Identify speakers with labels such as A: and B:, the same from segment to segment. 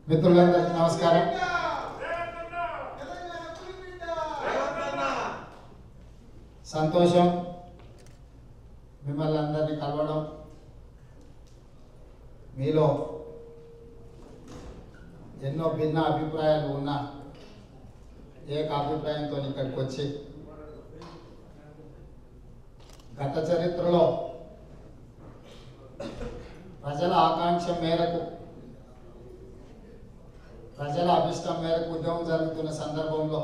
A: మిత్రులందరికీ నమస్కారం సంతోషం మిమ్మల్ని అందరినీ కలవడం మీలో ఎన్నో భిన్న అభిప్రాయాలు ఉన్న ఏక అభిప్రాయంతో ఇక్కడికి వచ్చి గత చరిత్రలో ప్రజల ఆకాంక్ష మేరకు ప్రజల అభిష్టం మేరకు ఉద్యమం జరుగుతున్న సందర్భంలో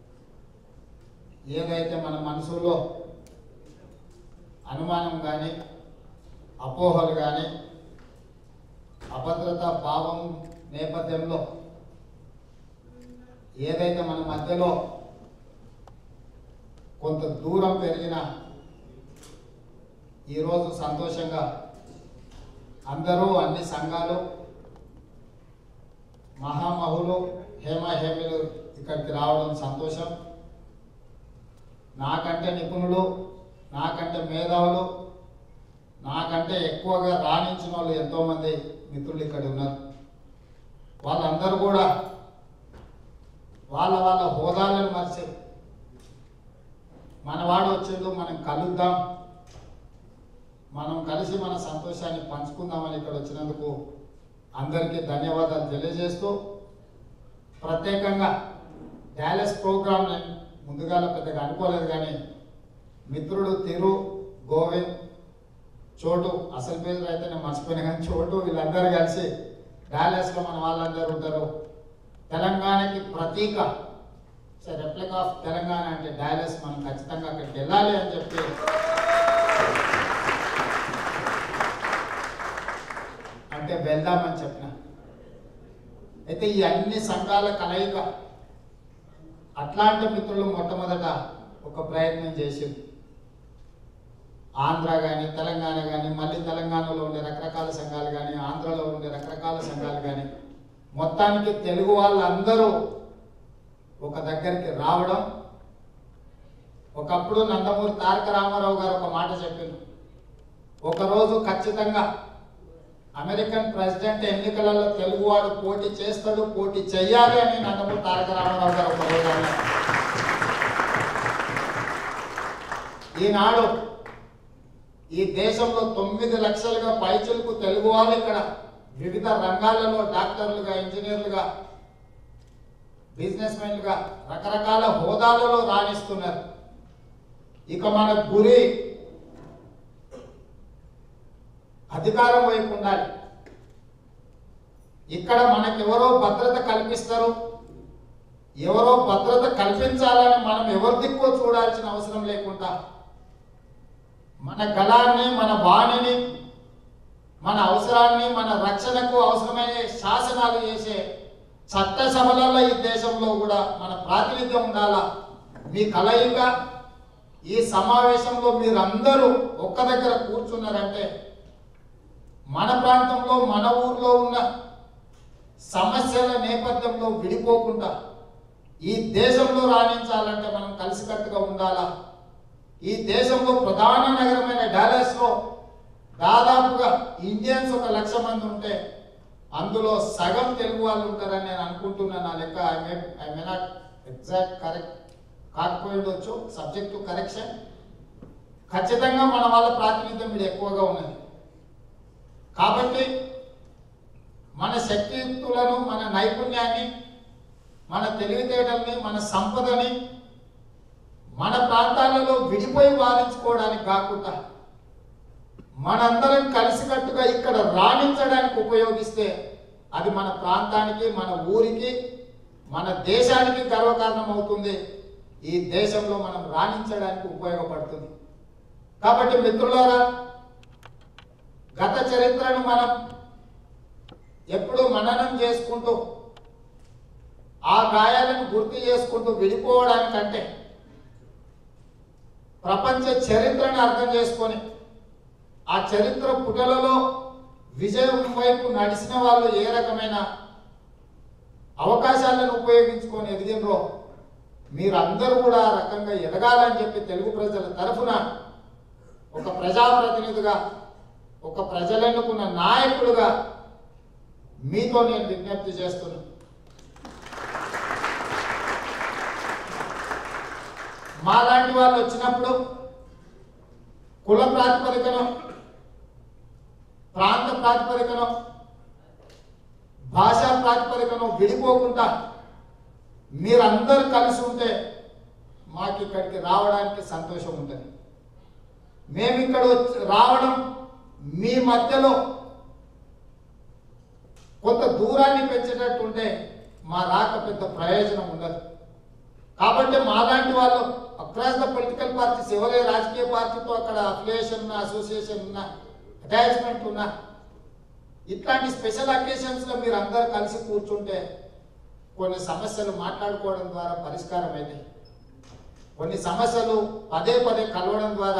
A: ఏదైతే మన మనసులో అనుమానం కానీ అపోహలు కానీ అభద్రతా భావం నేపథ్యంలో ఏదైతే మన మధ్యలో కొంత దూరం పెరిగిన ఈరోజు సంతోషంగా అందరూ అన్ని సంఘాలు మహామహులు హేమ హేమిలు ఇక్కడికి రావడం సంతోషం నాకంటే నిపుణులు నాకంటే మేధావులు నాకంటే ఎక్కువగా రాణించిన వాళ్ళు ఎంతోమంది మిత్రులు ఇక్కడ ఉన్నారు వాళ్ళందరూ కూడా వాళ్ళ వాళ్ళ హోదాలను మరిచి మనవాడు వచ్చిండు మనం కలుద్దాం మనం కలిసి మన సంతోషాన్ని పంచుకుందామని ఇక్కడ వచ్చినందుకు అందరికీ ధన్యవాదాలు తెలియజేస్తూ ప్రత్యేకంగా డ్యాలస్ ప్రోగ్రామ్ నేను ముందుగా పెద్దగా అనుకోలేదు కానీ మిత్రుడు తిరు గోవింద్ చోటు అసలు పేరు అయితే నేను మర్చిపోయినా కానీ చోటు వీళ్ళందరూ కలిసి డాలస్లో మన వాళ్ళందరూ ఉంటారు తెలంగాణకి ప్రతీక రెప్లిక్ ఆఫ్ తెలంగాణ అంటే డాలస్ మనం ఖచ్చితంగా అక్కడికి వెళ్ళాలి అని చెప్పి అంటే వెళ్దామని చెప్పిన అయితే ఈ అన్ని సంఘాల కలయిక అట్లాంటి మిత్రులు మొట్టమొదట ఒక ప్రయత్నం చేసింది ఆంధ్ర కానీ తెలంగాణ కానీ మళ్ళీ తెలంగాణలో ఉండే రకరకాల సంఘాలు కానీ ఆంధ్రలో ఉండే రకరకాల సంఘాలు కానీ మొత్తానికి తెలుగు వాళ్ళందరూ ఒక దగ్గరికి రావడం ఒకప్పుడు నందమూరి తారక రామారావు గారు ఒక మాట చెప్పిండు ఒకరోజు ఖచ్చితంగా అమెరికన్ ప్రెసిడెంట్ ఎన్నికలలో తెలుగువాడు పోటీ చేస్తాడు పోటీ చెయ్యాలి అని నందమూరి తారక రామారావు గారు ఒక రోజు అన్నారు ఈనాడు ఈ దేశంలో తొమ్మిది లక్షలుగా పైచులకు తెలుగు వాళ్ళు ఇక్కడ వివిధ రంగాలలో డాక్టర్లుగా ఇంజనీర్లుగా బిజినెస్ మెన్లుగా రకరకాల హోదాలలో రాణిస్తున్నారు ఇక మన గురి అధికారం వైపు ఉండాలి ఇక్కడ మనకెవరో భద్రత కల్పిస్తారు ఎవరో భద్రత కల్పించాలని మనం ఎవరి దిక్కో చూడాల్సిన అవసరం లేకుండా మన గళాన్ని మన వాణిని మన అవసరాన్ని మన రక్షణకు అవసరమయ్యే శాసనాలు చేసే చట్ట సభలలో ఈ దేశంలో కూడా మన ప్రాతినిధ్యం ఉండాలా మీ కలయిక ఈ సమావేశంలో మీరందరూ ఒక్క దగ్గర కూర్చున్నారంటే మన ప్రాంతంలో మన ఊర్లో ఉన్న సమస్యల నేపథ్యంలో విడిపోకుండా ఈ దేశంలో రాణించాలంటే మనం కలిసికట్టుగా ఉండాలా ఈ దేశంలో ప్రధాన నగరమైన డాలస్లో దాదాపుగా ఇండియన్స్ ఒక లక్ష మంది ఉంటే అందులో సగం తెలుగు వాళ్ళు ఉంటారని నేను అనుకుంటున్నాను నా లెక్క I may I may not exact correct కాకపోయిండొచ్చు సబ్జెక్ట్ టు కరెక్షన్ ఖచ్చితంగా మన వాళ్ళ ప్రాతినిధ్యం ఇక్కడ ఎక్కువగా ఉన్నది కాబట్టి మన శక్తియుక్తులను మన నైపుణ్యాన్ని మన తెలివితేటల్ని మన సంపదని మన ప్రాంతాలలో విడిపోయి వాదించుకోవడానికి కాకుండా మనందరం కలిసికట్టుగా ఇక్కడ రాణించడానికి ఉపయోగిస్తే అది మన ప్రాంతానికి మన ఊరికి మన దేశానికి గర్వకారణం అవుతుంది ఈ దేశంలో మనం రాణించడానికి ఉపయోగపడుతుంది కాబట్టి మిత్రులారా గత చరిత్రను మనం ఎప్పుడూ మననం చేసుకుంటూ ఆ గాయాలను గుర్తు చేసుకుంటూ విడిపోవడానికంటే ప్రపంచ చరిత్రను అర్థం చేసుకొని ఆ చరిత్ర పుటలలో విజయం వైపు నడిచిన వాళ్ళు ఏ రకమైన అవకాశాలను ఉపయోగించుకొని ఎదిగినరో మీరందరూ కూడా ఆ రకంగా ఎదగాలని చెప్పి తెలుగు ప్రజల తరఫున ఒక ప్రజాప్రతినిధిగా ఒక ప్రజలెన్నుకున్న నాయకుడుగా మీతో నేను విజ్ఞప్తి చేస్తున్నాను మాలాంటి వాళ్ళు వచ్చినప్పుడు కుల ప్రాతిపదికను ప్రాంత ప్రాతిపదికను భాషా ప్రాతిపదికను విడిపోకుండా మీరందరూ కలిసి ఉంటే మాకు ఇక్కడికి రావడానికి సంతోషం ఉంటుంది మేము ఇక్కడ వచ్చి- రావడం మీ మధ్యలో కొంత దూరాన్ని పెంచేటట్టు ఉంటే మా రాక పెద్ద ప్రయోజనం ఉండదు కాబట్టి మాలాంటి వాళ్ళు అక్రాస్ ద పొలిటికల్ పార్టీస్ ఎవరే రాజకీయ పార్టీతో అక్కడ అఫిలియేషన్ ఉన్నా అసోసియేషన్ ఉన్నా అటాచ్మెంట్ ఉన్నా ఇట్లాంటి స్పెషల్ అకేషన్స్లో మీరు అందరూ కలిసి కూర్చుంటే కొన్ని సమస్యలు మాట్లాడుకోవడం ద్వారా పరిష్కారం అవుతాయి కొన్ని సమస్యలు పదే పదే కలవడం ద్వారా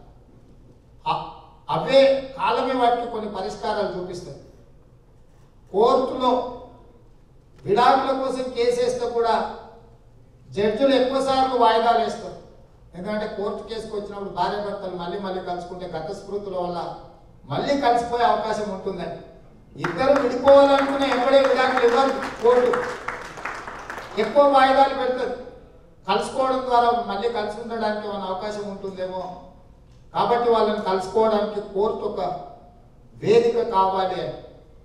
A: అ- అవే కాలమే వాటికి కొన్ని పరిష్కారాలు చూపిస్తాయి కోర్టులో విడాకుల కోసం కేసు వేస్తే కూడా జడ్జిలు ఎక్కువ సార్లు వాయిదాలు వేస్తారు ఎందుకంటే కోర్టు కేసుకు వచ్చినప్పుడు భార్య భర్తలు మళ్ళీ మళ్ళీ కలుసుకుంటే గత స్మృతుల వల్ల మళ్ళీ కలిసిపోయే అవకాశం ఉంటుందని ఇద్దరు విడిపోవాలనుకునే ఎప్పుడే విడాకులు ఇవ్వరు కోర్టు ఎక్కువ వాయిదాలు పెడుతుంది కలుసుకోవడం ద్వారా మళ్ళీ కలిసి ఉండడానికి ఏమైనా అవకాశం ఉంటుందేమో కాబట్టి వాళ్ళని కలుసుకోవడానికి కోర్టు ఒక వేదిక కావాలి అని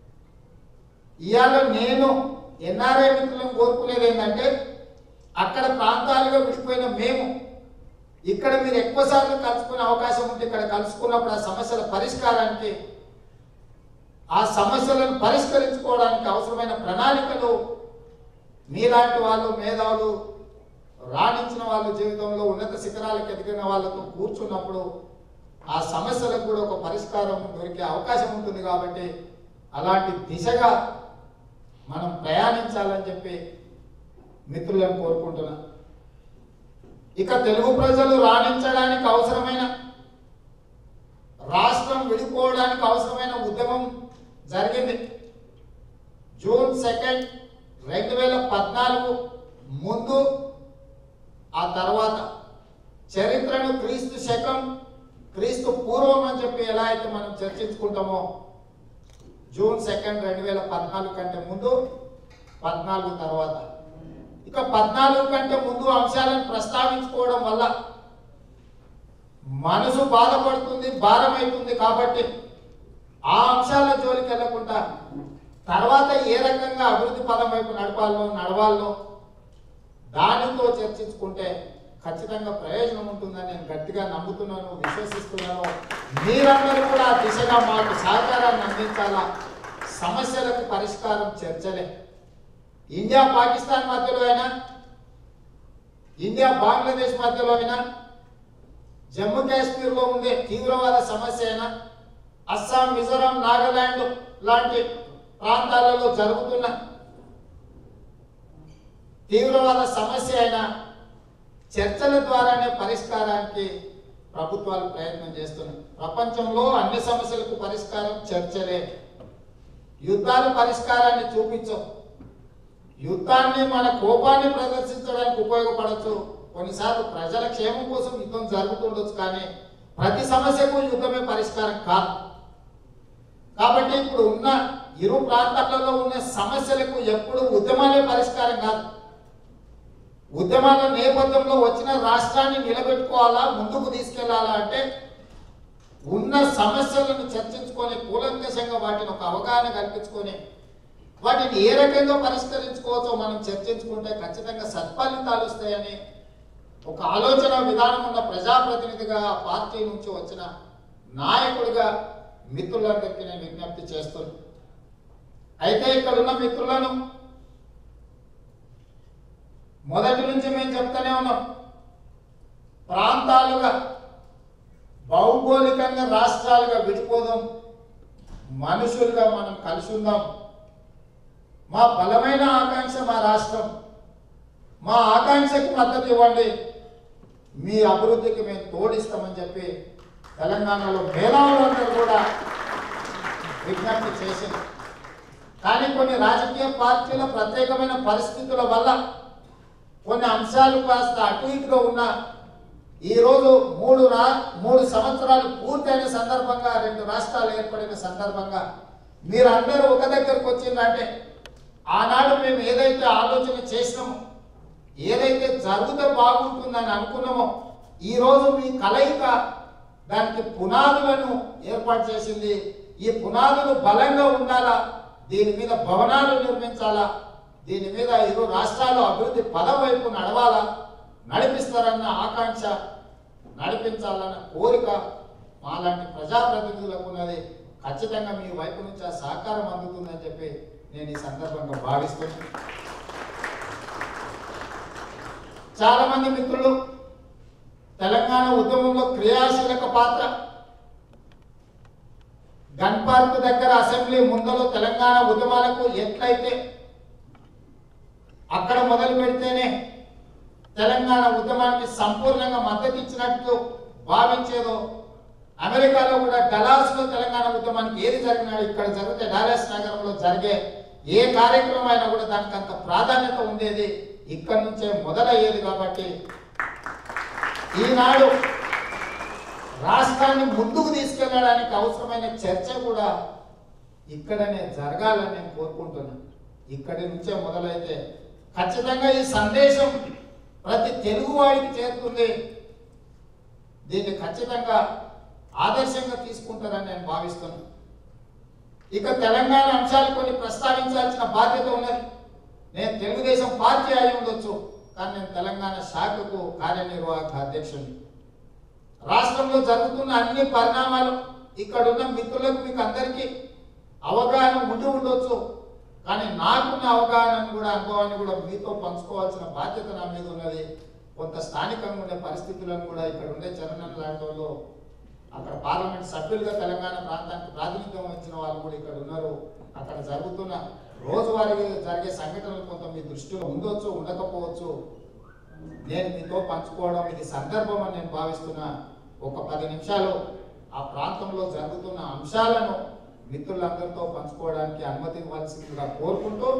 A: ఇవాళ నేను ఎన్ఆర్ఐ మిత్రులను కోరుకునేది ఏంటంటే అక్కడ ప్రాంతాలుగా విడిపోయిన మేము ఇక్కడ మీరు ఎక్కువ సార్లు కలుసుకునే అవకాశం ఉంటే ఇక్కడ కలుసుకున్నప్పుడు ఆ సమస్యల పరిష్కారానికి ఆ సమస్యలను పరిష్కరించుకోవడానికి అవసరమైన ప్రణాళికలు మీలాంటి వాళ్ళు మేధావులు రాణించిన వాళ్ళ జీవితంలో ఉన్నత శిఖరాలకు ఎదిగిన వాళ్ళతో కూర్చున్నప్పుడు ఆ సమస్యలకు కూడా ఒక పరిష్కారం దొరికే అవకాశం ఉంటుంది కాబట్టి అలాంటి దిశగా మనం ప్రయాణించాలని చెప్పి మిత్రులను కోరుకుంటున్నా ఇక తెలుగు ప్రజలు రాణించడానికి అవసరమైన రాష్ట్రం విడిపోవడానికి అవసరమైన ఉద్యమం జరిగింది జూన్ సెకండ్ రెండు వేల పద్నాలుగు ముందు ఆ తర్వాత చరిత్రను క్రీస్తు శకం క్రీస్తు పూర్వం అని చెప్పి ఎలా అయితే మనం చర్చించుకుంటామో జూన్ సెకండ్ రెండు వేల పద్నాలుగు కంటే ముందు పద్నాలుగు తర్వాత ఇక పద్నాలుగు కంటే ముందు అంశాలను ప్రస్తావించుకోవడం వల్ల మనసు బాధపడుతుంది భారమవుతుంది కాబట్టి ఆ అంశాల జోలికి వెళ్లకుండా తర్వాత ఏ రకంగా అభివృద్ధి పదం వైపు నడపాలో నడవాలో దానితో చర్చించుకుంటే ఖచ్చితంగా ప్రయోజనం ఉంటుందని నేను గట్టిగా నమ్ముతున్నాను విశ్వసిస్తున్నాను మీరందరూ కూడా ఆ దిశగా మాకు సహకారాన్ని అందించాలా సమస్యలకు పరిష్కారం చర్చలే ఇండియా పాకిస్తాన్ మధ్యలో అయినా ఇండియా బంగ్లాదేశ్ మధ్యలో అయినా జమ్మూ కాశ్మీర్లో ఉండే తీవ్రవాద సమస్య అయినా అస్సాం మిజోరాం నాగాలాండ్ లాంటి ప్రాంతాలలో జరుగుతున్న తీవ్రవాద సమస్య అయినా చర్చల ద్వారానే పరిష్కారానికి ప్రభుత్వాలు ప్రయత్నం చేస్తున్నాయి ప్రపంచంలో అన్ని సమస్యలకు పరిష్కారం చర్చలే యుద్ధాలు పరిష్కారాన్ని చూపించవు యుద్ధాన్ని మన కోపాన్ని ప్రదర్శించడానికి ఉపయోగపడచ్చు కొన్నిసార్లు ప్రజల క్షేమం కోసం యుద్ధం జరుగుతుండొచ్చు కానీ ప్రతి సమస్యకు యుద్ధమే పరిష్కారం కాదు కాబట్టి ఇప్పుడు ఉన్న ఇరు ప్రాంతాలలో ఉన్న సమస్యలకు ఎప్పుడు ఉద్యమాలే పరిష్కారం కాదు ఉద్యమాల నేపథ్యంలో వచ్చిన రాష్ట్రాన్ని నిలబెట్టుకోవాలా ముందుకు తీసుకెళ్లాలా అంటే ఉన్న సమస్యలను చర్చించుకొని కూలంకషంగా వాటిని ఒక అవగాహన కల్పించుకొని వాటిని ఏ రకంగా పరిష్కరించుకోవచ్చో మనం చర్చించుకుంటే ఖచ్చితంగా సత్ఫలితాలు వస్తాయని ఒక ఆలోచన విధానం ఉన్న ప్రజాప్రతినిధిగా ఆ పార్టీ నుంచి వచ్చిన నాయకుడిగా మిత్రులందరికీ నేను విజ్ఞప్తి చేస్తున్నాను అయితే ఇక్కడ ఉన్న మిత్రులను మొదటి నుంచి మేము చెప్తానే ఉన్నాం ప్రాంతాలుగా భౌగోళికంగా రాష్ట్రాలుగా విడిపోదాం మనుషులుగా మనం కలిసి ఉందాం మా బలమైన ఆకాంక్ష మా రాష్ట్రం మా ఆకాంక్షకు మద్దతు ఇవ్వండి మీ అభివృద్ధికి మేము తోడిస్తామని చెప్పి తెలంగాణలో మేధావులందరూ కూడా విజ్ఞప్తి చేసింది కానీ కొన్ని రాజకీయ పార్టీల ప్రత్యేకమైన పరిస్థితుల వల్ల కొన్ని అంశాలు కాస్త అటు ఇటుగా ఉన్న ఈరోజు మూడు రా మూడు సంవత్సరాలు పూర్తయిన సందర్భంగా రెండు రాష్ట్రాలు ఏర్పడిన సందర్భంగా మీరందరూ ఒక దగ్గరకు వచ్చిందంటే ఆనాడు మేము ఏదైతే ఆలోచన చేసినామో ఏదైతే జరిగితే బాగుంటుందని అనుకున్నామో ఈరోజు మీ కలయిక దానికి పునాదులను ఏర్పాటు చేసింది ఈ పునాదులు బలంగా ఉండాలా దీని మీద భవనాలు నిర్మించాలా దీని మీద ఇరు రాష్ట్రాలు అభివృద్ధి పదం వైపు నడవాలా నడిపిస్తారన్న ఆకాంక్ష నడిపించాలన్న కోరిక మాలాంటి ప్రజాప్రతినిధులకు ఉన్నది ఖచ్చితంగా మీ వైపు నుంచి ఆ సహకారం అందుతుందని చెప్పి నేను ఈ సందర్భంగా భావిస్తున్నాను చాలా మంది మిత్రులు తెలంగాణ ఉద్యమంలో క్రియాశీలక పాత్ర గన్ పార్క్ దగ్గర అసెంబ్లీ ముందలో తెలంగాణ ఉద్యమాలకు ఎట్లయితే అక్కడ మొదలు పెడితేనే తెలంగాణ ఉద్యమానికి సంపూర్ణంగా మద్దతు ఇచ్చినట్లు భావించేదో అమెరికాలో కూడా డలాస్ లో తెలంగాణ ఉద్యమానికి ఏది జరిగినా ఇక్కడ జరిగితే డాలస్ నగరంలో జరిగే ఏ కార్యక్రమం అయినా కూడా దానికి అంత ప్రాధాన్యత ఉండేది ఇక్కడి నుంచే మొదలయ్యేది కాబట్టి ఈనాడు రాష్ట్రాన్ని ముందుకు తీసుకెళ్ళడానికి అవసరమైన చర్చ కూడా ఇక్కడనే జరగాలని నేను కోరుకుంటున్నాను ఇక్కడి నుంచే మొదలైతే ఖచ్చితంగా ఈ సందేశం ప్రతి తెలుగు వాడికి చేరుతుంది దీన్ని ఖచ్చితంగా ఆదర్శంగా తీసుకుంటారని నేను భావిస్తున్నాను ఇక తెలంగాణ అంశాలు కొన్ని ప్రస్తావించాల్సిన బాధ్యత ఉన్నది నేను తెలుగుదేశం పార్టీ అయి ఉండొచ్చు కానీ నేను తెలంగాణ శాఖకు కార్యనిర్వాహక అధ్యక్షుడిని రాష్ట్రంలో జరుగుతున్న అన్ని పరిణామాలు ఇక్కడ ఉన్న మిత్రులకు మీకు అందరికీ అవగాహన ఉండి ఉండొచ్చు కానీ నాకున్న అవగాహనను కూడా అనుభవాన్ని కూడా మీతో పంచుకోవాల్సిన బాధ్యత నా మీద ఉన్నది కొంత స్థానికంగా ఉండే పరిస్థితులను కూడా ఇక్కడ ఉండే చరణం లాంటి వాళ్ళు అక్కడ పార్లమెంట్ సభ్యులుగా తెలంగాణ ప్రాంతానికి ప్రాతినిధ్యం వహించిన వాళ్ళు కూడా ఇక్కడ ఉన్నారు అక్కడ జరుగుతున్న రోజువారీగా జరిగే సంఘటనలు కొంత మీ దృష్టిలో ఉండొచ్చు ఉండకపోవచ్చు నేను మీతో పంచుకోవడం ఇది సందర్భం అని నేను భావిస్తున్నా ఒక పది నిమిషాలు ఆ ప్రాంతంలో జరుగుతున్న అంశాలను మిత్రులందరితో పంచుకోవడానికి అనుమతి ఇవ్వాల్సిందిగా కోరుకుంటూ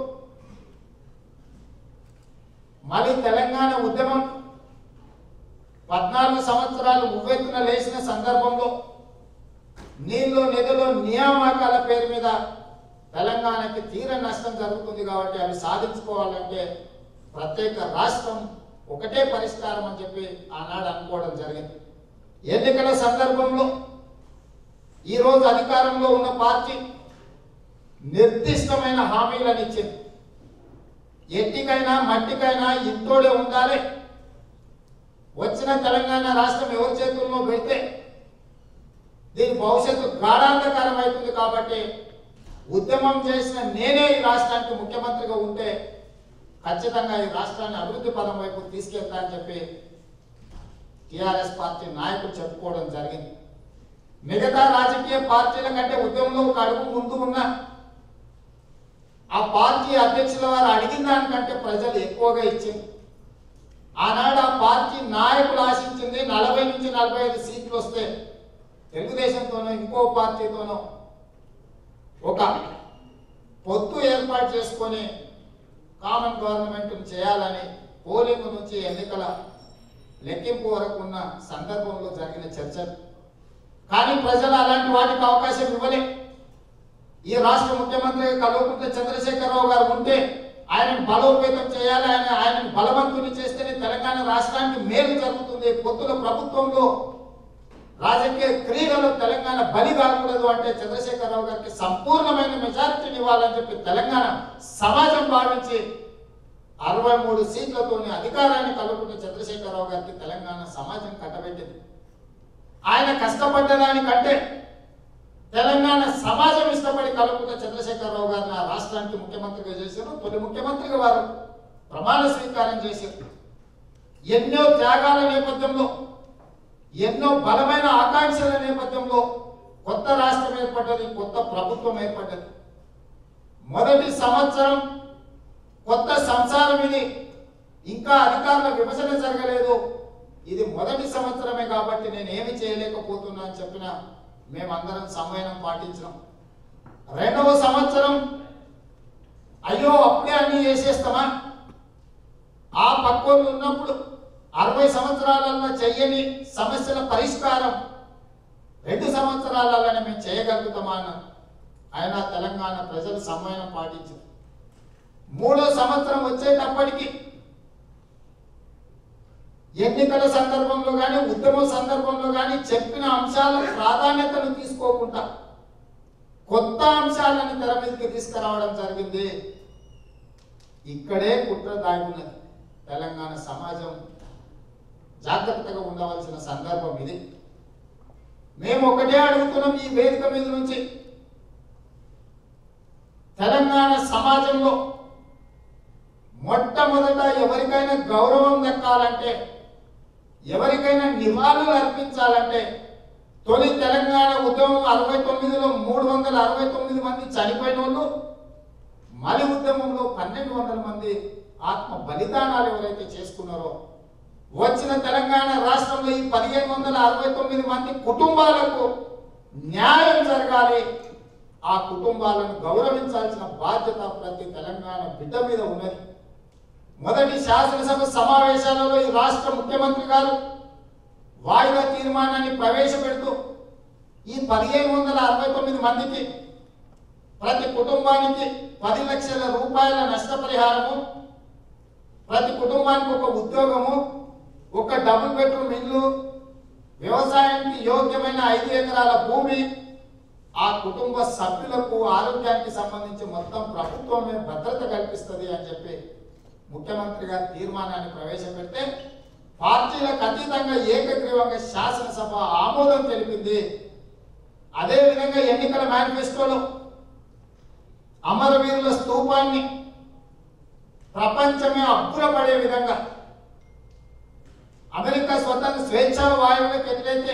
A: మళ్ళీ తెలంగాణ ఉద్యమం పద్నాలుగు సంవత్సరాలు ఉవ్వెత్తున లేచిన సందర్భంలో నీళ్ళు నిధులు నియామకాల పేరు మీద తెలంగాణకి తీర నష్టం జరుగుతుంది కాబట్టి అవి సాధించుకోవాలంటే ప్రత్యేక రాష్ట్రం ఒకటే పరిష్కారం అని చెప్పి ఆనాడు అనుకోవడం జరిగింది ఎన్నికల సందర్భంలో ఈరోజు అధికారంలో ఉన్న పార్టీ నిర్దిష్టమైన హామీలను ఇచ్చింది ఎట్టికైనా మట్టికైనా ఇంటోడే ఉండాలి వచ్చిన తెలంగాణ రాష్ట్రం ఎవరి చేతుల్లో పెడితే దీని భవిష్యత్తు గాఢాంధకారం అవుతుంది కాబట్టి ఉద్యమం చేసిన నేనే ఈ రాష్ట్రానికి ముఖ్యమంత్రిగా ఉంటే ఖచ్చితంగా ఈ రాష్ట్రాన్ని అభివృద్ధి పదం వైపు తీసుకెళ్తా అని చెప్పి టిఆర్ఎస్ పార్టీ నాయకులు చెప్పుకోవడం జరిగింది మిగతా రాజకీయ పార్టీల కంటే ఉద్యమంలో ఒక అడుగు ముందు ఉన్న ఆ పార్టీ అధ్యక్షుల వారు అడిగిన దానికంటే ప్రజలు ఎక్కువగా ఇచ్చింది ఆనాడు ఆ పార్టీ నాయకులు ఆశించింది నలభై నుంచి నలభై ఐదు సీట్లు వస్తే తెలుగుదేశంతోనో ఇంకో పార్టీతోనో ఒక పొత్తు ఏర్పాటు చేసుకొని కామన్ గవర్నమెంట్ చేయాలని పోలింగ్ నుంచి ఎన్నికల లెక్కింపు వరకు ఉన్న సందర్భంలో జరిగిన చర్చలు కానీ ప్రజలు అలాంటి వాటికి అవకాశం ఇవ్వలే ఈ రాష్ట్ర ముఖ్యమంత్రి కల్వకుంట్ల చంద్రశేఖరరావు గారు ఉంటే ఆయనను బలోపేతం చేయాలి ఆయన ఆయనను బలవంతుని చేస్తేనే తెలంగాణ రాష్ట్రానికి మేలు జరుగుతుంది పొత్తుల ప్రభుత్వంలో రాజకీయ క్రీడలో తెలంగాణ బలి కాకూడదు అంటే చంద్రశేఖరరావు గారికి సంపూర్ణమైన మెజారిటీని ఇవ్వాలని చెప్పి తెలంగాణ సమాజం భావించి అరవై మూడు సీట్లతోని అధికారాన్ని కలుపుకున్న చంద్రశేఖరరావు గారికి తెలంగాణ సమాజం కట్టబెట్టింది ఆయన కష్టపడ్డదానికంటే తెలంగాణ సమాజం ఇష్టపడి కలుపుకున్న చంద్రశేఖరరావు గారిని ఆ రాష్ట్రానికి ముఖ్యమంత్రిగా చేశారు తొలి ముఖ్యమంత్రిగా వారు ప్రమాణ స్వీకారం చేశారు ఎన్నో త్యాగాల నేపథ్యంలో ఎన్నో బలమైన ఆకాంక్షల నేపథ్యంలో కొత్త రాష్ట్రం ఏర్పడ్డది కొత్త ప్రభుత్వం ఏర్పడ్డది మొదటి సంవత్సరం కొత్త సంసారం ఇది ఇంకా అధికారుల విభజన జరగలేదు ఇది మొదటి సంవత్సరమే కాబట్టి నేను ఏమి చేయలేకపోతున్నా అని చెప్పిన మేమందరం సంవయనం పాటించినాం రెండవ సంవత్సరం అయ్యో అప్పుడే అన్ని చేసేస్తామా ఆ పక్కోళ్ళు ఉన్నప్పుడు అరవై సంవత్సరాలలో చెయ్యని సమస్యల పరిష్కారం రెండు సంవత్సరాలలోనే మేము చేయగలుగుతామా అన్న అయినా తెలంగాణ ప్రజలు సమయం పాటించారు మూడో సంవత్సరం వచ్చేటప్పటికి ఎన్నికల సందర్భంలో కానీ ఉద్యమ సందర్భంలో కానీ చెప్పిన అంశాల ప్రాధాన్యతను తీసుకోకుండా కొత్త అంశాలను తెర మీదకి తీసుకురావడం జరిగింది ఇక్కడే కుట్ర దాగున్నది తెలంగాణ సమాజం జాగ్రత్తగా ఉండవలసిన సందర్భం ఇది మేము ఒకటే అడుగుతున్నాం ఈ వేదిక మీద నుంచి తెలంగాణ సమాజంలో మొట్టమొదట ఎవరికైనా గౌరవం దక్కాలంటే ఎవరికైనా నివాళులు అర్పించాలంటే తొలి తెలంగాణ ఉద్యమం అరవై తొమ్మిదిలో మూడు వందల అరవై తొమ్మిది మంది చనిపోయిన వాళ్ళు మలి ఉద్యమంలో పన్నెండు వందల మంది ఆత్మ బలిదానాలు ఎవరైతే చేసుకున్నారో వచ్చిన తెలంగాణ రాష్ట్రంలో ఈ పదిహేను వందల అరవై తొమ్మిది మంది కుటుంబాలకు న్యాయం జరగాలి ఆ కుటుంబాలను గౌరవించాల్సిన బాధ్యత ప్రతి తెలంగాణ బిడ్డ మీద ఉన్నది మొదటి శాసనసభ సమావేశాలలో ఈ రాష్ట్ర ముఖ్యమంత్రి గారు వాయిదా తీర్మానాన్ని ప్రవేశపెడుతూ ఈ పదిహేను వందల అరవై తొమ్మిది మందికి ప్రతి కుటుంబానికి పది లక్షల రూపాయల నష్టపరిహారము ప్రతి కుటుంబానికి ఒక ఉద్యోగము ఒక డబుల్ బెడ్రూమ్ ఇల్లు వ్యవసాయానికి యోగ్యమైన ఐదు ఎకరాల భూమి ఆ కుటుంబ సభ్యులకు ఆరోగ్యానికి సంబంధించి మొత్తం ప్రభుత్వమే భద్రత కల్పిస్తుంది అని చెప్పి ముఖ్యమంత్రి గారు తీర్మానాన్ని ప్రవేశపెడితే పార్టీలకు అతీతంగా ఏకగ్రీవంగా శాసనసభ ఆమోదం తెలిపింది అదేవిధంగా ఎన్నికల మేనిఫెస్టోలో అమరవీరుల స్తూపాన్ని ప్రపంచమే అబ్బురపడే విధంగా అమెరికా స్వతంత్ర స్వేచ్ఛా వాయువులకు ఎట్లయితే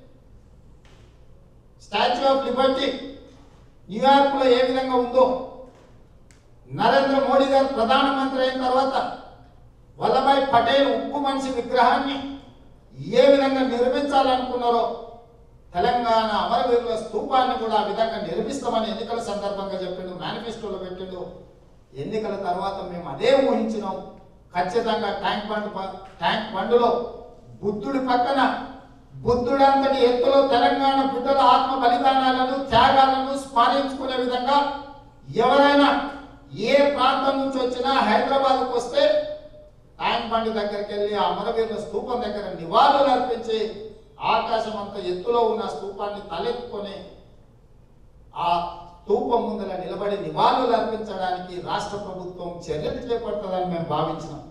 A: స్టాచ్యూ ఆఫ్ లిబర్టీ న్యూయార్క్లో ఏ విధంగా ఉందో నరేంద్ర మోడీ గారు ప్రధానమంత్రి అయిన తర్వాత వల్లభాయ్ పటేల్ ఉక్కు మనిషి విగ్రహాన్ని ఏ విధంగా నిర్మించాలనుకున్నారో తెలంగాణ అమరవీరుల స్తూపాన్ని కూడా ఆ విధంగా నిర్మిస్తామని ఎన్నికల సందర్భంగా చెప్పిండు మేనిఫెస్టోలో పెట్టిండు ఎన్నికల తర్వాత మేము అదే ఊహించినాం ఖచ్చితంగా ట్యాంక్ బండ్ ప- ట్యాంక్ బండులో బుద్ధుడి పక్కన బుద్ధుడంతటి ఎత్తులో తెలంగాణ బిడ్డల ఆత్మ బలిదానాలను త్యాగాలను స్మరించుకునే విధంగా ఎవరైనా ఏ ప్రాంతం నుంచి వచ్చినా హైదరాబాద్కు వస్తే ట్యాంక్ బండి దగ్గరికి వెళ్ళి ఆ అమరవీరుల స్తూపం దగ్గర నివాళులు అర్పించి ఆకాశం అంత ఎత్తులో ఉన్న స్తూపాన్ని తలెత్తుకొని ఆ స్తూపం ముందర నిలబడి నివాళులు అర్పించడానికి రాష్ట్ర ప్రభుత్వం చర్యలు చేపడుతుందని మేము భావించినాం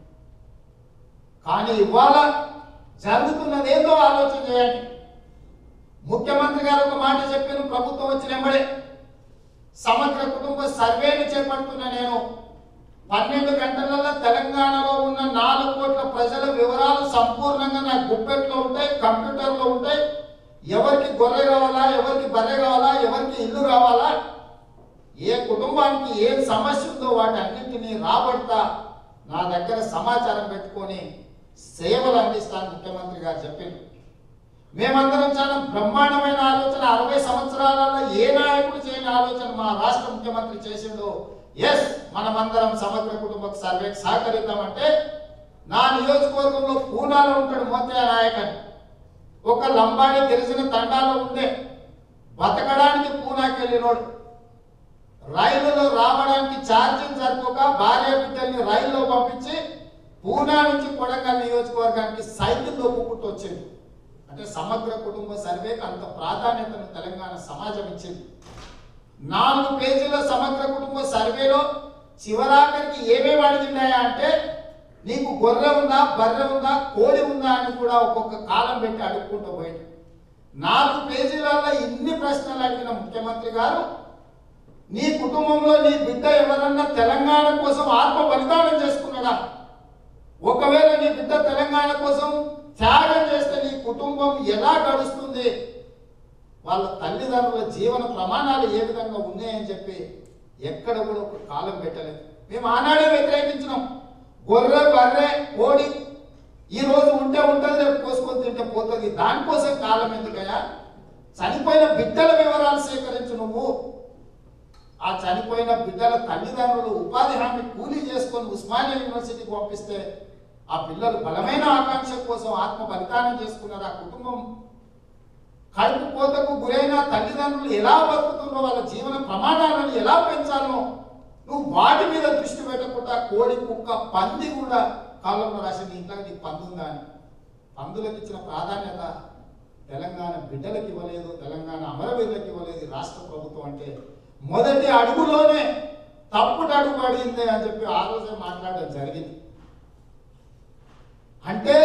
A: కానీ ఇవాళ జరుగుతున్నది ఏదో ఆలోచన చేయండి ముఖ్యమంత్రి గారు ఒక మాట చెప్పిన ప్రభుత్వం వచ్చిన వెంబడే సమగ్ర కుటుంబ సర్వేను చేపడుతున్న నేను పన్నెండు గంటలలో తెలంగాణలో ఉన్న నాలుగు కోట్ల ప్రజల వివరాలు సంపూర్ణంగా నా గుప్పెట్లో ఉంటాయి కంప్యూటర్లో ఉంటాయి ఎవరికి గొర్రె కావాలా ఎవరికి బర్రె కావాలా ఎవరికి ఇల్లు కావాలా ఏ కుటుంబానికి ఏ సమస్య ఉందో వాటి అన్నింటినీ రాబడతా నా దగ్గర సమాచారం పెట్టుకొని సేవలు అందిస్తాను ముఖ్యమంత్రి గారు చెప్పింది మేమందరం చాలా బ్రహ్మాండమైన ఆలోచన అరవై సంవత్సరాలలో ఏ నాయకుడు చేయని ఆలోచన మా రాష్ట్ర ముఖ్యమంత్రి చేసిండో ఎస్ మనమందరం సమగ్ర కుటుంబ సర్వేకి సహకరిద్దామంటే నా నియోజకవర్గంలో పూనాలో ఉంటాడు మోతయ్య నాయక్ అని ఒక లంబాడి తెలిసిన తండాలో ఉండే బతకడానికి పూనాకి వెళ్ళినోడు రైలులో రావడానికి ఛార్జింగ్ సరిపోక భార్య బిడ్డల్ని రైల్లో పంపించి పూనా నుంచి కొడంగల్ నియోజకవర్గానికి సైకిల్ దొక్కుకుంటూ వచ్చింది అంటే సమగ్ర కుటుంబ సర్వేకి అంత ప్రాధాన్యతను తెలంగాణ సమాజం ఇచ్చింది నాలుగు పేజీల సమగ్ర కుటుంబ సర్వేలో చివరాఖరికి ఏమేమి అడిగినాయా అంటే నీకు గొర్రె ఉందా బర్రె ఉందా కోడి ఉందా అని కూడా ఒక్కొక్క కాలం పెట్టి అడుక్కుంటూ పోయింది నాలుగు పేజీలలో ఇన్ని ప్రశ్నలు అడిగిన ముఖ్యమంత్రి గారు నీ కుటుంబంలో నీ బిడ్డ ఎవరన్నా తెలంగాణ కోసం ఆత్మ బలిదానం చేసుకున్నాడా ఒకవేళ నీ బిడ్డ తెలంగాణ కోసం త్యాగం చేస్తే నీ కుటుంబం ఎలా గడుస్తుంది వాళ్ళ తల్లిదండ్రుల జీవన ప్రమాణాలు ఏ విధంగా ఉన్నాయని చెప్పి ఎక్కడ కూడా ఒక కాలం పెట్టలేదు మేము ఆనాడే వ్యతిరేకించినాం గొర్రె బర్రె కోడి ఈ రోజు ఉంటే ఉంటుంది రేపు కోసుకొని తింటే పోతుంది దానికోసం కాలం ఎందుకయ్యా చనిపోయిన బిడ్డల వివరాలు సేకరించు నువ్వు ఆ చనిపోయిన బిడ్డల తల్లిదండ్రులు ఉపాధి హామీ కూలీ చేసుకొని ఉస్మానియా యూనివర్సిటీకి పంపిస్తే ఆ పిల్లలు బలమైన ఆకాంక్ష కోసం ఆత్మ బలిదానం చేసుకున్నారు ఆ కుటుంబం కడుపు కోతకు గురైన తల్లిదండ్రులు ఎలా బతుకుతుందో వాళ్ళ జీవన నువ్వు వాటి మీద దృష్టి పెట్టకుండా కోడి కుక్క పంది కూడా కాలంలో రాసి నీ ఇంట్లో నీకు పంది ఉందా అని పందులకు ఇచ్చిన ప్రాధాన్యత తెలంగాణ బిడ్డలకు ఇవ్వలేదు తెలంగాణ అమరవీరులకు ఇవ్వలేదు ఈ రాష్ట్ర ప్రభుత్వం అంటే మొదటి అడుగులోనే తప్పుడు అడుగు పడింది అని చెప్పి ఆ రోజే మాట్లాడడం జరిగింది అంటే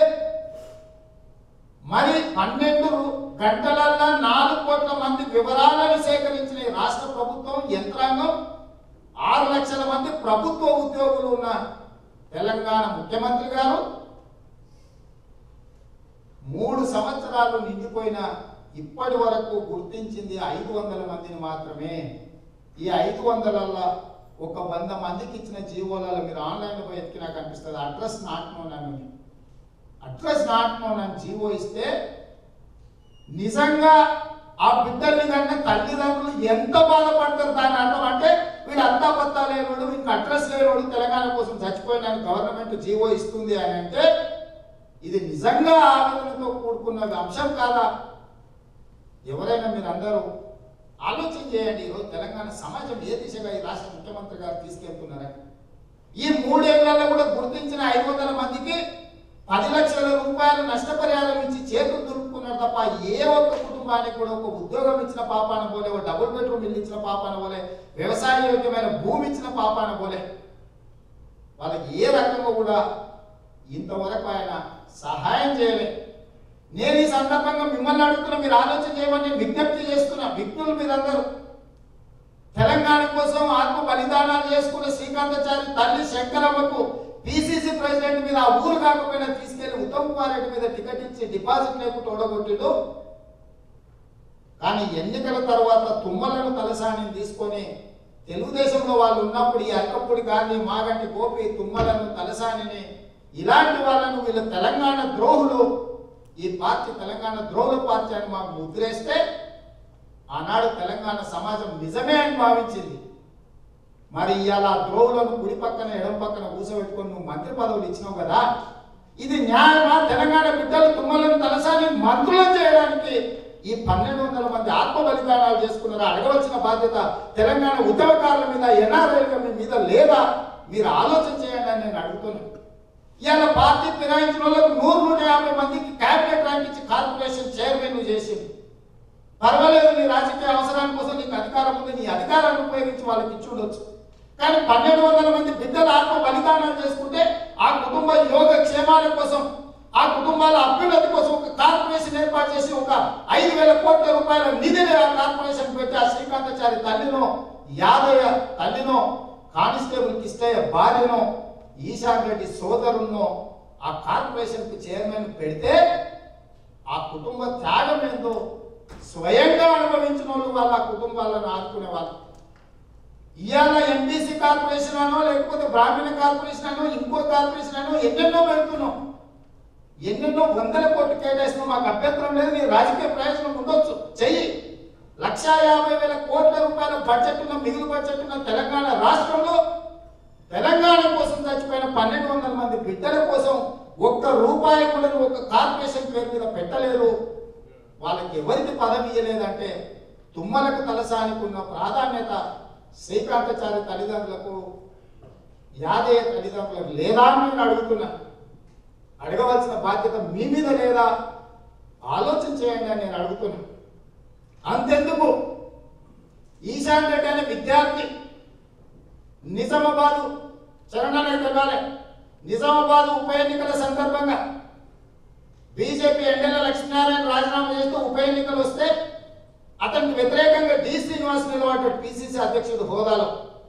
A: మరి పన్నెండు గంటలల్లో నాలుగు కోట్ల మంది వివరాలను సేకరించిన ఈ రాష్ట్ర ప్రభుత్వం యంత్రాంగం ఆరు లక్షల మంది ప్రభుత్వ ఉద్యోగులు ఉన్న తెలంగాణ ముఖ్యమంత్రి గారు మూడు సంవత్సరాలు నిండిపోయిన ఇప్పటి వరకు గుర్తించింది ఐదు వందల మందిని మాత్రమే ఈ ఐదు వందలల్లో ఒక వంద మందికి ఇచ్చిన జీవోలలో మీరు ఆన్లైన్లో పోయి ఎత్తికి నాకు అనిపిస్తుంది అడ్రస్ నాట్ నోన్ అని ఉంది. అడ్రస్ నాట్ నోన్ అని జీవో ఇస్తే నిజంగా ఆ బిడ్డల్ని కన్నా తల్లిదండ్రులు ఎంత బాధపడతారు దాని అర్థం అంటే వీడు అంతా పత్తా లేనోడు వీడికి అడ్రస్ లేనోడు తెలంగాణ కోసం చచ్చిపోయిన గవర్నమెంట్ జీవో ఇస్తుంది అని అంటే ఇది నిజంగా ఆవేదనతో కూడుకున్న అంశం కాదా ఎవరైనా మీరు అందరూ ఆలోచన చేయండి ఈరోజు తెలంగాణ సమాజం ఏ దిశగా ఈ రాష్ట్ర ముఖ్యమంత్రి గారు తీసుకెళ్తున్నారని ఈ మూడేళ్లలో కూడా గుర్తించిన ఐదు వందల మందికి పది లక్షల రూపాయలు నష్టపరిహారం ఇచ్చి చేతులు దులుపుకున్నారు తప్ప ఏ ఒక్క కుటుంబానికి కూడా ఒక ఉద్యోగం ఇచ్చిన పాపాన పోలే ఒక డబుల్ బెడ్రూమ్ ఇల్లు ఇచ్చిన పాపాన పోలే వ్యవసాయ యోగ్యమైన భూమి ఇచ్చిన పాపాన పోలే వాళ్ళకి ఏ రకంగా కూడా ఇంతవరకు ఆయన సహాయం చేయలే నేను ఈ సందర్భంగా మిమ్మల్ని అడుగుతున్నా మీరు ఆలోచన చేయమని నేను విజ్ఞప్తి చేస్తున్నా విఘ్నులు మీరందరూ తెలంగాణ కోసం ఆత్మ బలిదానాలు చేసుకున్న శ్రీకాంతాచారి తల్లి శంకరమ్మకు పిసిసి ప్రెసిడెంట్ మీద ఆ ఊరు కాకపోయినా తీసుకెళ్లి ఉత్తమ్ కుమార్ రెడ్డి మీద టికెట్ ఇచ్చి డిపాజిట్ లేకుండా ఓడగొట్టిండు కానీ ఎన్నికల తర్వాత తుమ్మలను తలసాని తీసుకొని తెలుగుదేశంలో వాళ్ళు ఉన్నప్పుడు ఈ అక్కపూడి గాంధీ మాగంటి గోపి తుమ్మలను తలసానిని ఇలాంటి వాళ్ళను వీళ్ళు తెలంగాణ ద్రోహులు ఈ పార్టీ తెలంగాణ ద్రోహుల పార్టీ అని మాకు ముద్రేస్తే ఆనాడు తెలంగాణ సమాజం నిజమే అని భావించింది మరి ఇవాళ ఆ ద్రోహులను కుడి పక్కన ఎడం పక్కన కూసబెట్టుకొని నువ్వు మంత్రి పదవులు ఇచ్చినావు కదా ఇది న్యాయమా తెలంగాణ బిడ్డలు తుమ్మలను తలసాని మంత్రులను చేయడానికి ఈ పన్నెండు వందల మంది ఆత్మ బలిదానాలు చేసుకున్నారు అడగవలసిన బాధ్యత తెలంగాణ ఉద్యమకారుల మీద ఎన్ఆర్ఐల మీద లేదా మీరు ఆలోచన చేయండి అని నేను అడుగుతున్నాను ఇవాళ పార్టీ ఫిరాయించిన వాళ్ళకు నూరు నూట యాభై మందికి క్యాబినెట్ ర్యాంక్ ఇచ్చి కార్పొరేషన్ చైర్మన్ చేసింది పర్వాలేదు నీ రాజకీయ అవసరాల కోసం నీకు అధికారం ఉంది నీ అధికారాన్ని ఉపయోగించి వాళ్ళకి ఇచ్చి ఉండొచ్చు కానీ పన్నెండు వందల మంది బిడ్డలు ఆత్మ బలిదానాలు చేసుకుంటే ఆ కుటుంబ యోగ క్షేమాల కోసం ఆ కుటుంబాల అభ్యున్నతి కోసం ఒక కార్పొరేషన్ ఏర్పాటు చేసి ఒక ఐదు వేల కోట్ల రూపాయల నిధిని ఆ కార్పొరేషన్ పెట్టి ఆ శ్రీకాంతాచారి తల్లినో యాదయ్య తల్లినో కానిస్టేబుల్ కిష్టయ్య భార్యనో ఈశాన్ రెడ్డి సోదరున్నో ఆ కార్పొరేషన్ కి చైర్మన్ పెడితే ఆ కుటుంబ త్యాగం ఏందో స్వయంగా అనుభవించిన వాళ్ళు వాళ్ళ కుటుంబాలను ఆదుకునే వాళ్ళు ఇవాళ ఎంబీసీ కార్పొరేషన్ అనో లేకపోతే బ్రాహ్మణ కార్పొరేషన్ అనో ఇంకో కార్పొరేషన్ అనో ఎన్నెన్నో పెడుతున్నాం ఎన్నెన్నో వందల కోట్లు కేటాయిస్తున్నాం మాకు అభ్యంతరం లేదు నీ రాజకీయ ప్రయోజనం ఉండొచ్చు చెయ్యి లక్షా యాభై వేల కోట్ల రూపాయల బడ్జెట్ ఉన్న మిగులు బడ్జెట్ ఉన్న తెలంగాణ రాష్ట్రంలో తెలంగాణ కోసం చచ్చిపోయిన పన్నెండు వందల మంది బిడ్డల కోసం ఒక్క రూపాయి కూడా నువ్వు ఒక కార్పొరేషన్ పేరు మీద పెట్టలేరు వాళ్ళకి ఎవరికి పదవి ఇవ్వలేదంటే తుమ్మలకు తలసానికి ఉన్న ప్రాధాన్యత శ్రీకాంతాచారి తల్లిదండ్రులకు యాదయ్య తల్లిదండ్రులకు లేదా అని నేను అడుగుతున్నా అడగవలసిన బాధ్యత మీ మీద లేదా ఆలోచన చేయండి అని నేను అడుగుతున్నా అంతెందుకు ఈశాన్ రెడ్డి అనే విద్యార్థి నిజామాబాదు చరణాలయ తెగాలే నిజామాబాద్ ఉప ఎన్నికల సందర్భంగా బీజేపీ ఎండల లక్ష్మీనారాయణ రాజీనామా చేస్తూ ఉప ఎన్నికలు వస్తే అతనికి వ్యతిరేకంగా డి శ్రీనివాస్ నిలబడ్డాడు పిసిసి అధ్యక్షుడు హోదాలో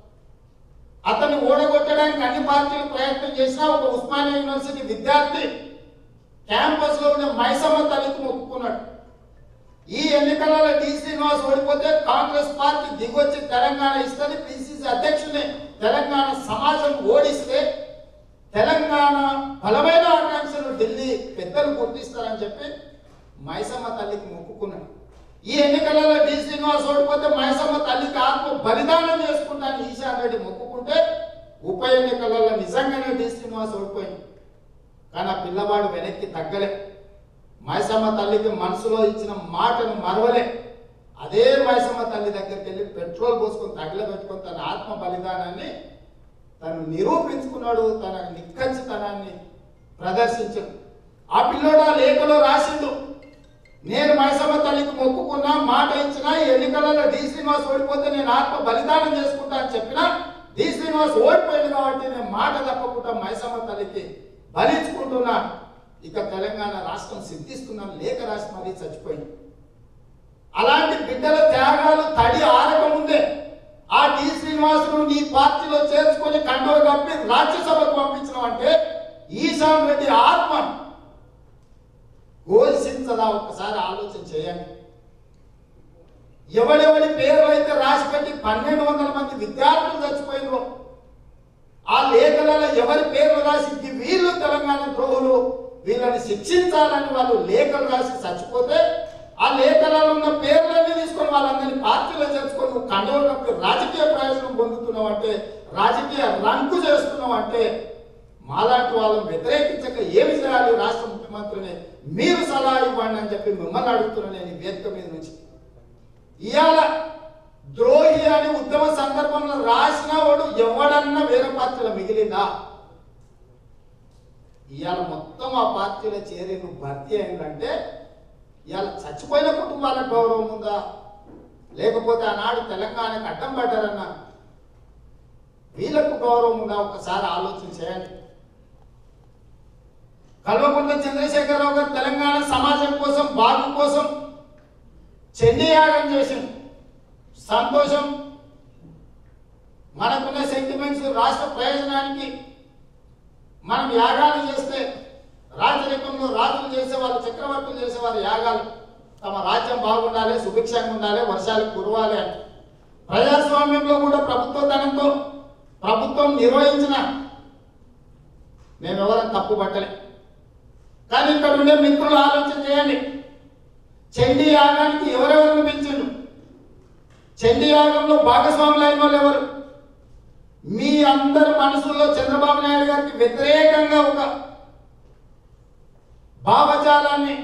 A: అతన్ని ఓడగొట్టడానికి అన్ని పార్టీలు ప్రయత్నం చేసినా ఒక ఉస్మానియా యూనివర్సిటీ విద్యార్థి క్యాంపస్ లో ఉండే మైసమ్మ తల్లికి మొక్కుకున్నాడు ఈ ఎన్నికలలో డి శ్రీనివాస్ ఓడిపోతే కాంగ్రెస్ పార్టీ దిగొచ్చి తెలంగాణ ఇస్తుంది పిసిసి అధ్యక్షుని తెలంగాణ సమాజం ఓడిస్తే తెలంగాణ బలమైన ఆకాంక్షలు ఢిల్లీ పెద్దలు గుర్తిస్తారని చెప్పి మైసమ్మ తల్లికి మొక్కుకున్నాడు ఈ ఎన్నికలలో డి శ్రీనివాస్ ఓడిపోతే మైసమ్మ తల్లికి ఆత్మ బలిదానం చేసుకుంటాను ఈశాన్ రెడ్డి మొక్కుకుంటే ఉప ఎన్నికలలో నిజంగానే డి శ్రీనివాస్ ఓడిపోయింది కానీ ఆ పిల్లవాడు వెనక్కి తగ్గలే మైసమ్మ తల్లికి మనసులో ఇచ్చిన మాటను మరవలే అదే మైసమ్మ తల్లి దగ్గరికి వెళ్ళి పెట్రోల్ పోసుకొని తగిలబెట్టుకొని తన ఆత్మ బలిదానాన్ని తను నిరూపించుకున్నాడు తన నిక్కచ్చితనాన్ని ప్రదర్శించాడు ఆ పిల్లోడు ఆ లేఖలో రాసిండు నేను మైసమ్మ తల్లికి మొక్కుకున్నా మాట ఇచ్చిన ఎన్నికలలో డి శ్రీనివాస్ ఓడిపోతే నేను ఆత్మ బలిదానం చేసుకుంటా అని చెప్పినా డి శ్రీనివాస్ ఓడిపోయింది కాబట్టి నేను మాట తప్పకుండా మైసమ్మ తల్లికి బలించుకుంటున్నా ఇక తెలంగాణ రాష్ట్రం సిద్ధిస్తున్నాను లేఖ రాసి మరీ చచ్చిపోయింది అలాంటి బిడ్డల త్యాగాలు తడి ఆరకముందే ఆ డి శ్రీనివాసును నీ పార్టీలో చేర్చుకొని కండవ కప్పి రాజ్యసభకు పంపించడం అంటే ఈశాన్ రెడ్డి ఆత్మ ఘోషించదా ఒక్కసారి ఆలోచన చేయండి ఎవడెవడి పేర్లు అయితే రాసి పెట్టి పన్నెండు వందల మంది విద్యార్థులు చచ్చిపోయినరు ఆ లేఖలలో ఎవరి పేర్లు రాసి "ఇది వీళ్ళు తెలంగాణ ద్రోహులు వీళ్ళని శిక్షించాలని వాళ్ళు లేఖలు రాసి చచ్చిపోతే ఆ లేఖలలో ఉన్న పేర్లన్నీ తీసుకొని వాళ్ళందరినీ పార్టీలో చేర్చుకొని నువ్వు కండవ కప్పి రాజకీయ ప్రయోజనం పొందుతున్నావు అంటే రాజకీయ రంకు చేస్తున్నావు అంటే మాలాంటి వాళ్ళని వ్యతిరేకించక ఏమి చేయాలి రాష్ట్ర ముఖ్యమంత్రిని మీరు సలహా ఇవ్వండి అని చెప్పి మిమ్మల్ని అడుగుతున్నాను నేను ఈ వేదిక మీద నుంచి ఇవాళ ద్రోహి అని ఉద్యమ సందర్భంలో రాసిన వాడు ఎవడన్నా వేరే పార్టీలో మిగిలిందా ఇవాళ మొత్తం ఆ పార్టీలో చేరి నువ్వు భర్తీ అయిందంటే ఇవాళ చచ్చిపోయిన కుటుంబాలకు గౌరవం ఉందా లేకపోతే ఆనాడు తెలంగాణకు అడ్డం పడ్డారన్న వీళ్ళకు గౌరవం ఉందా ఒకసారి ఆలోచన చేయండి కల్వకుంట్ల చంద్రశేఖరరావు గారు తెలంగాణ సమాజం కోసం బాగు కోసం చెండి యాగం చేసింది సంతోషం మనకున్న సెంటిమెంట్స్ రాష్ట్ర ప్రయోజనానికి మనం యాగాలు చేస్తే రాజరికంలో రాజులు చేసేవాళ్ళు చక్రవర్తులు చేసేవారు యాగాలు తమ రాజ్యం బాగుండాలి సుభిక్షంగా ఉండాలి వర్షాలు కురవాలి అని ప్రజాస్వామ్యంలో కూడా ప్రభుత్వ ధనంతో ప్రభుత్వం నిర్వహించిన మేమెవరం తప్పు పట్టలే కానీ ఇక్కడ ఉండే మిత్రులు ఆలోచన చేయండి చండీ యాగానికి ఎవరెవరిని పిలిచిండు చండీ యాగంలో భాగస్వాములు అయిన వాళ్ళు ఎవరు మీ అందరి మనసుల్లో చంద్రబాబు నాయుడు గారికి వ్యతిరేకంగా ఒక భావజాలాన్ని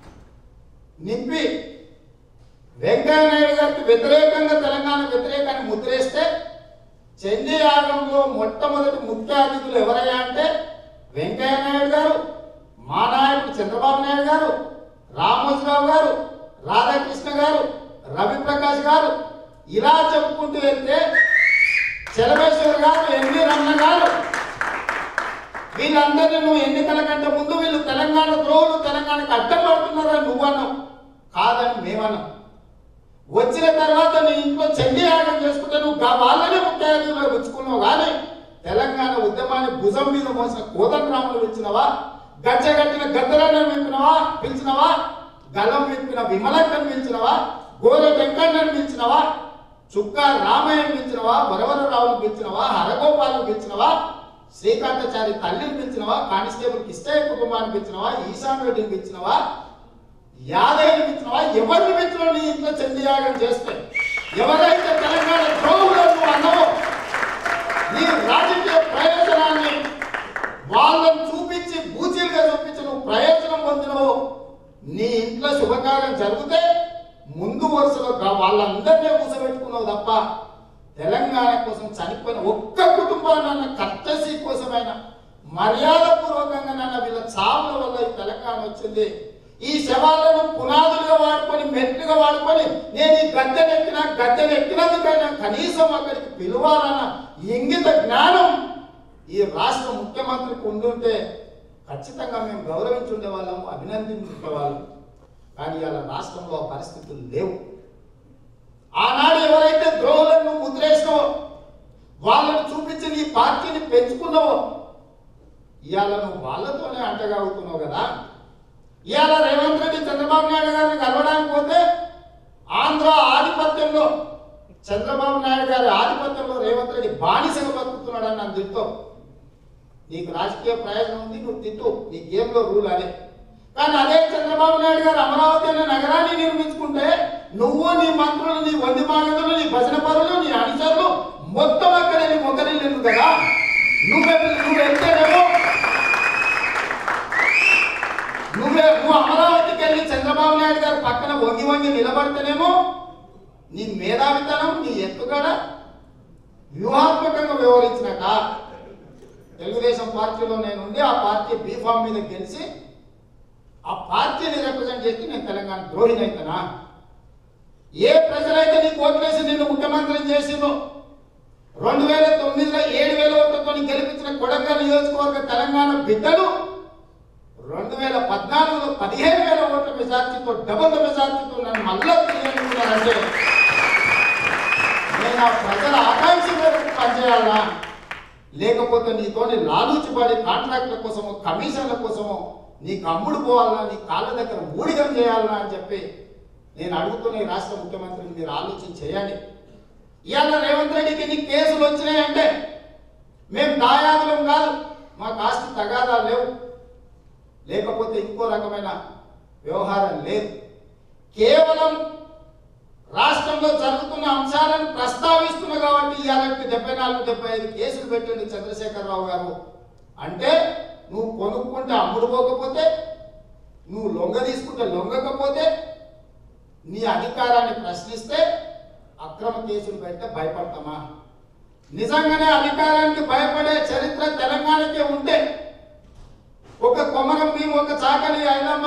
A: నింపి వెంకయ్య నాయుడు గారికి వ్యతిరేకంగా తెలంగాణ వ్యతిరేకాన్ని ముద్రేస్తే చండీ యాగంలో మొట్టమొదటి ముఖ్య అతిథులు ఎవరయ్యా అంటే వెంకయ్య నాయుడు గారు మా నాయకుడు చంద్రబాబు నాయుడు గారు రామోజీరావు గారు రాధాకృష్ణ గారు రవిప్రకాష్ గారు ఇలా చెప్పుకుంటూ వెళ్తే చలమేశ్వర్ గారు ఎన్వి రమణ గారు వీళ్ళందరినీ నువ్వు ఎన్నికల కంటే ముందు వీళ్ళు తెలంగాణ ద్రోహులు తెలంగాణకు అడ్డం పడుతున్నారని నువ్వన్నావు కాదని మేమన్నాం వచ్చిన తర్వాత నీ ఇంట్లో చండీ యాగం చేసుకుంటే నువ్వు గా- వాళ్ళనే ముఖ్య అతిథిలో పుచ్చుకున్నావు కానీ తెలంగాణ ఉద్యమాన్ని భుజం మీద మోసిన కోదండరాములు పిలిచినవా గచ్చగట్టిన గద్దరాన్ని పిలిచినవా పిలిచినవా గలం విప్పిన విమలక్కని పిలిచినవా గోర వెంకన్నని పిలిచినవా చుక్క రామయ్యని పిలిచినవా వరవరరావుని పిలిచినవా హరగోపాలను పిలిచినవా శ్రీకాంతాచారి తల్లిని పిలిచినవా కానిస్టేబుల్ కిష్టయ్య కుటుంబాన్ని పిలిచినవా ఈశాన్ రెడ్డిని పిలిచినవా యాదయ్యని పిలిచినవా ఎవరిని పిలిచినా నీ ఇంట్లో చండీయాగం చేస్తే ఎవరైతే తెలంగాణ ద్రోహులు నువ్వు అన్నావో నీ రాజకీయ ప్రయోజనాన్ని వాళ్ళని చూపించి బూచీలుగా చూపించి నువ్వు ప్రయోజనం పొందినవు నీ ఇంట్లో శుభకార్యం జరిగితే ముందు వరుసలో గా- వాళ్ళందరినీ కూర్చోబెట్టుకున్నావు తప్ప తెలంగాణ కోసం చనిపోయిన ఒక్క కుటుంబాన్న కర్తసీ కోసమైన మర్యాద పూర్వకంగా నన్న వీళ్ళ చావుల వల్ల ఈ తెలంగాణ వచ్చింది ఈ శవాలను పునాదులుగా వాడుకొని మెట్లుగా వాడుకొని నేను ఈ గద్దెనెక్కిన గద్దెనెక్కినందుకైనా కనీసం అక్కడికి పిలవాలన్న ఇంగిత జ్ఞానం ఈ రాష్ట్ర ముఖ్యమంత్రికి ఉండుంటే ఖచ్చితంగా మేము గౌరవించుండే వాళ్ళము అభినందించుకునే వాళ్ళం కానీ ఇలా రాష్ట్రంలో ఆ పరిస్థితులు లేవు ఆనాడు ఎవరైతే ద్రోహులను ముద్రేసినావో వాళ్ళని చూపించి నీ పార్టీని పెంచుకున్నావో ఇవాళ నువ్వు వాళ్ళతోనే అంటగాగుతున్నావు కదా ఇవాళ రేవంత్ రెడ్డి చంద్రబాబు నాయుడు గారిని కలవడానికి పోతే ఆంధ్ర ఆధిపత్యంలో చంద్రబాబు నాయుడు గారి ఆధిపత్యంలో రేవంత్ రెడ్డి బానిసగా బతుకుతున్నాడని నన్ను తింటావు నీకు రాజకీయ ప్రయోజనం ఉంది నువ్వు తిట్టు నీ గేమ్లో రూల్ అదే కానీ అదే చంద్రబాబు నాయుడు గారు అమరావతి అనే నగరాన్ని నిర్మించుకుంటే నువ్వు నీ మంత్రులు నీ వంది మాగదులు నీ భజన పరులు నీ అనుచరులు మొత్తం అక్కడ నీ మొక్కరిల్లు కదా నువ్వే నువ్వు వెళ్తేనేమో నువ్వే నువ్వు అమరావతికి వెళ్ళి చంద్రబాబు నాయుడు గారి పక్కన వంగి వంగి నిలబడితేనేమో మేధావితనం నీ ఎత్తుగడ వ్యూహాత్మకంగా వ్యవహరించినట తెలుగుదేశం పార్టీలో నేను ఉండి ఆ పార్టీ బీఫామ్ మీద గెలిచి ఆ పార్టీని రిప్రజెంట్ చేసి నేను తెలంగాణ ద్రోహిని అవుతానా ఏ ప్రజలైతే నీకు ఓట్లేసి నిన్ను ముఖ్యమంత్రిని చేసిందో రెండు వేల తొమ్మిదిలో ఏడు వేల ఓట్లతో గెలిపించిన కొడంగల్ నియోజకవర్గ తెలంగాణ బిడ్డలు రెండు వేల పద్నాలుగులో పదిహేను వేల ఓట్ల మెజార్టీతో డబుల్ మెజార్టీతో నన్ను మళ్ళా తెలియనుకున్నారంటే నేను ఆ ప్రజల ఆకాంక్ష మేరకు పనిచేయాలా లేకపోతే నీతోని లాలూచిపడి కాంట్రాక్ట్ల కోసమో కమిషన్ల కోసమో నీకు అమ్ముడు పోవాలన్నా నీ కాళ్ళ దగ్గర ఊడిగం చేయాలన్నా అని చెప్పి నేను అడుగుతున్న ఈ రాష్ట్ర ముఖ్యమంత్రిని మీరు ఆలోచన చేయండి ఇవాళ రేవంత్ రెడ్డికి ఎన్ని కేసులు వచ్చినాయంటే మేము దాయాదులం కాదు మాకు ఆస్తి తగాదాలు లేవు లేకపోతే ఇంకో రకమైన వ్యవహారం లేదు కేవలం రాష్ట్రంలో జరుగుతున్న అంశాలను ప్రస్తావిస్తున్నా కాబట్టి ఇవాళకి డెబ్బై నాలుగు డెబ్బై ఐదు కేసులు పెట్టండి చంద్రశేఖరరావు గారు అంటే నువ్వు కొనుక్కుంటే అమ్ముడు పోకపోతే నువ్వు లొంగ తీసుకుంటే లొంగకపోతే నీ అధికారాన్ని ప్రశ్నిస్తే అక్రమ కేసులు పెడితే భయపడతామా నిజంగానే అధికారానికి భయపడే చరిత్ర తెలంగాణకే ఉంటే ఒక కొమరం భీం ఒక చాకలి ఐలమ్మ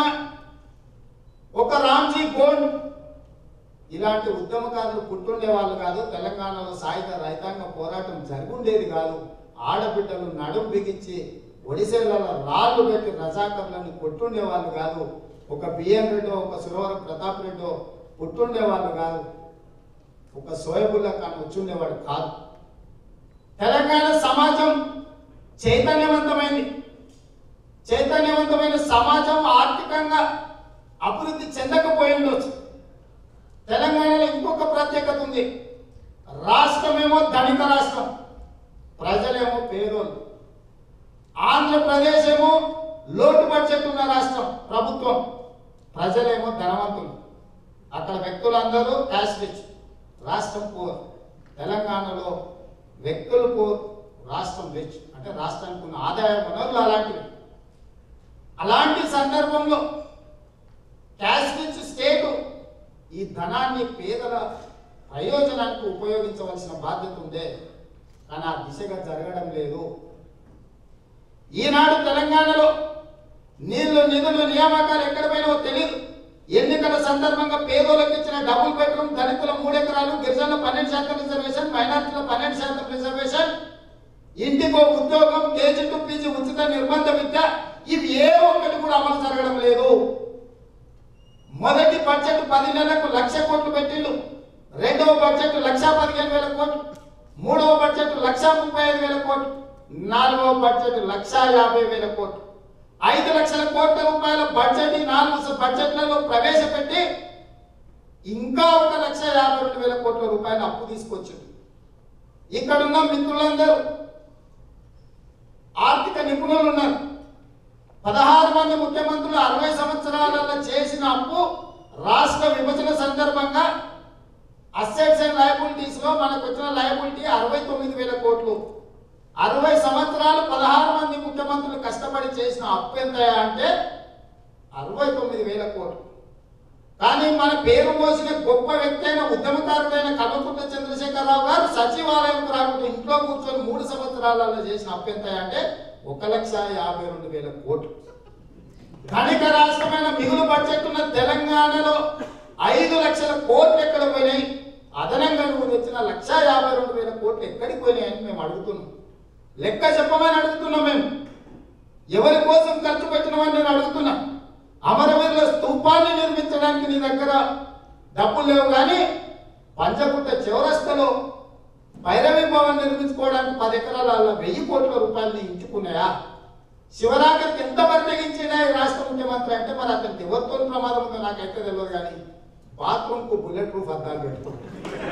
A: ఒక రామ్జీ గోండ్ ఇలాంటి ఉద్యమకారులు పుట్టుండే వాళ్ళు కాదు తెలంగాణలో సాయుధ రైతాంగ పోరాటం జరుగుండేది కాదు ఆడబిడ్డలు నడుం బిగించి ఒడిశేలలో రాళ్ళు పెట్టి రజాకర్లను కొట్టుండే వాళ్ళు కాదు ఒక బిఎన్ రెడ్డో ఒక సురవరం ప్రతాప్ రెడ్డో పుట్టుండే వాళ్ళు కాదు ఒక సోయబుల్లా ఖాన్ వచ్చుండేవాడు కాదు తెలంగాణ సమాజం చైతన్యవంతమైంది చైతన్యవంతమైన సమాజం ఆర్థికంగా అభివృద్ధి చెందకపోయి ఉండొచ్చు తెలంగాణలో ఇంకొక ప్రత్యేకత ఉంది రాష్ట్రమేమో ధనిక రాష్ట్రం ప్రజలేమో పేదోళ్ళు ఆంధ్రప్రదేశ్ ఏమో లోటు బడ్జెట్ ఉన్న రాష్ట్రం ప్రభుత్వం ప్రజలేమో ధనవంతులు అక్కడ వ్యక్తులందరూ క్యాష్ రిచ్ రాష్ట్రం పూర్ తెలంగాణలో వ్యక్తులు పూర్ రాష్ట్రం రిచ్ అంటే రాష్ట్రానికి ఉన్న ఆదాయ వనరులు అలాంటివి అలాంటి సందర్భంలో క్యాష్ రిచ్ స్టేటు ఈ ధనాన్ని పేదల ప్రయోజనానికి ఉపయోగించవలసిన బాధ్యత ఉందే కానీ ఆ దిశగా జరగడం లేదు ఈనాడు తెలంగాణలో నీళ్లు నిధులు నియామకాలు ఎక్కడ పోయినావో తెలియదు ఎన్నికల సందర్భంగా పేదోళ్ళకి ఇచ్చిన డబుల్ బెడ్రూమ్ దళితుల మూడెకరాలు గిరిజనుల పన్నెండు శాతం రిజర్వేషన్ మైనార్టీల పన్నెండు శాతం రిజర్వేషన్ ఇంటికో ఉద్యోగం కేజీ టు పీజీ ఉచిత నిర్బంధ విద్య ఇవి ఏ ఒక్కటి కూడా అమలు జరగడం లేదు మొదటి బడ్జెట్ పది నెలలకు లక్ష కోట్లు పెట్టిండు రెండవ బడ్జెట్ లక్ష పదిహేను వేల కోట్లు మూడవ బడ్జెట్ లక్ష ముప్పై ఐదు వేల కోట్లు నాలుగవ బడ్జెట్ లక్ష యాభై వేల కోట్లు ఐదు లక్షల కోట్ల రూపాయల బడ్జెట్ ఈ నాలుగు బడ్జెట్లలో ప్రవేశపెట్టి ఇంకా ఒక లక్ష యాభై రెండు వేల కోట్ల రూపాయల అప్పు తీసుకొచ్చింది ఇక్కడున్న మిత్రులందరూ ఆర్థిక నిపుణులు ఉన్నారు పదహారు మంది ముఖ్యమంత్రులు అరవై సంవత్సరాలలో చేసిన అప్పు రాష్ట్ర విభజన సందర్భంగా అసెట్స్ అండ్ లయబిలిటీస్ లో మనకు వచ్చిన లయబిలిటీ అరవై తొమ్మిది వేల కోట్లు అరవై సంవత్సరాలు పదహారు మంది ముఖ్యమంత్రులు కష్టపడి చేసిన అప్పు ఎంత అంటే అరవై తొమ్మిది వేల కోట్లు కానీ మన పేరు మోసిన గొప్ప వ్యక్తి అయిన ఉద్యమకారుడైన కల్వకుంట్ల చంద్రశేఖరరావు గారు సచివాలయం రాకుండా ఇంట్లో కూర్చొని మూడు సంవత్సరాలలో చేసిన అప్పు ఎంత అంటే ఒక లక్ష యాభై రెండు వేల కోట్లు ధనిక రాష్ట్రమైన మిగులు బడ్జెట్ ఉన్న తెలంగాణలో ఐదు లక్షల కోట్లు ఎక్కడ పోయినాయి అదనంగా నువ్వు తెచ్చిన లక్ష యాభై రెండు వేల కోట్లు ఎక్కడికి పోయినాయని మేము అడుగుతున్నాం లెక్క చెప్పమని అడుగుతున్నాం మేము ఎవరి కోసం ఖర్చు పెట్టినవని నేను అడుగుతున్నా అమరవీరుల స్తూపాన్ని నిర్మించడానికి నీ దగ్గర డబ్బులు లేవు కానీ పంచగుట్ట చివరస్తలో భైరవి భవన్ నిర్మించుకోవడానికి పది ఎకరాల వెయ్యి కోట్ల రూపాయలు ఇంచుకున్నాయా శివరాకర్కి ఎంత బర్తగించినా ఈ రాష్ట్ర ముఖ్యమంత్రి అంటే మరి అతనికి ఎవరితో ప్రమాదం ఉందో నాకైతే తెలియదు కానీ బాత్రూమ్ కు బుల్లెట్ ప్రూఫ్ అద్దాలు పెట్టుకుంటాం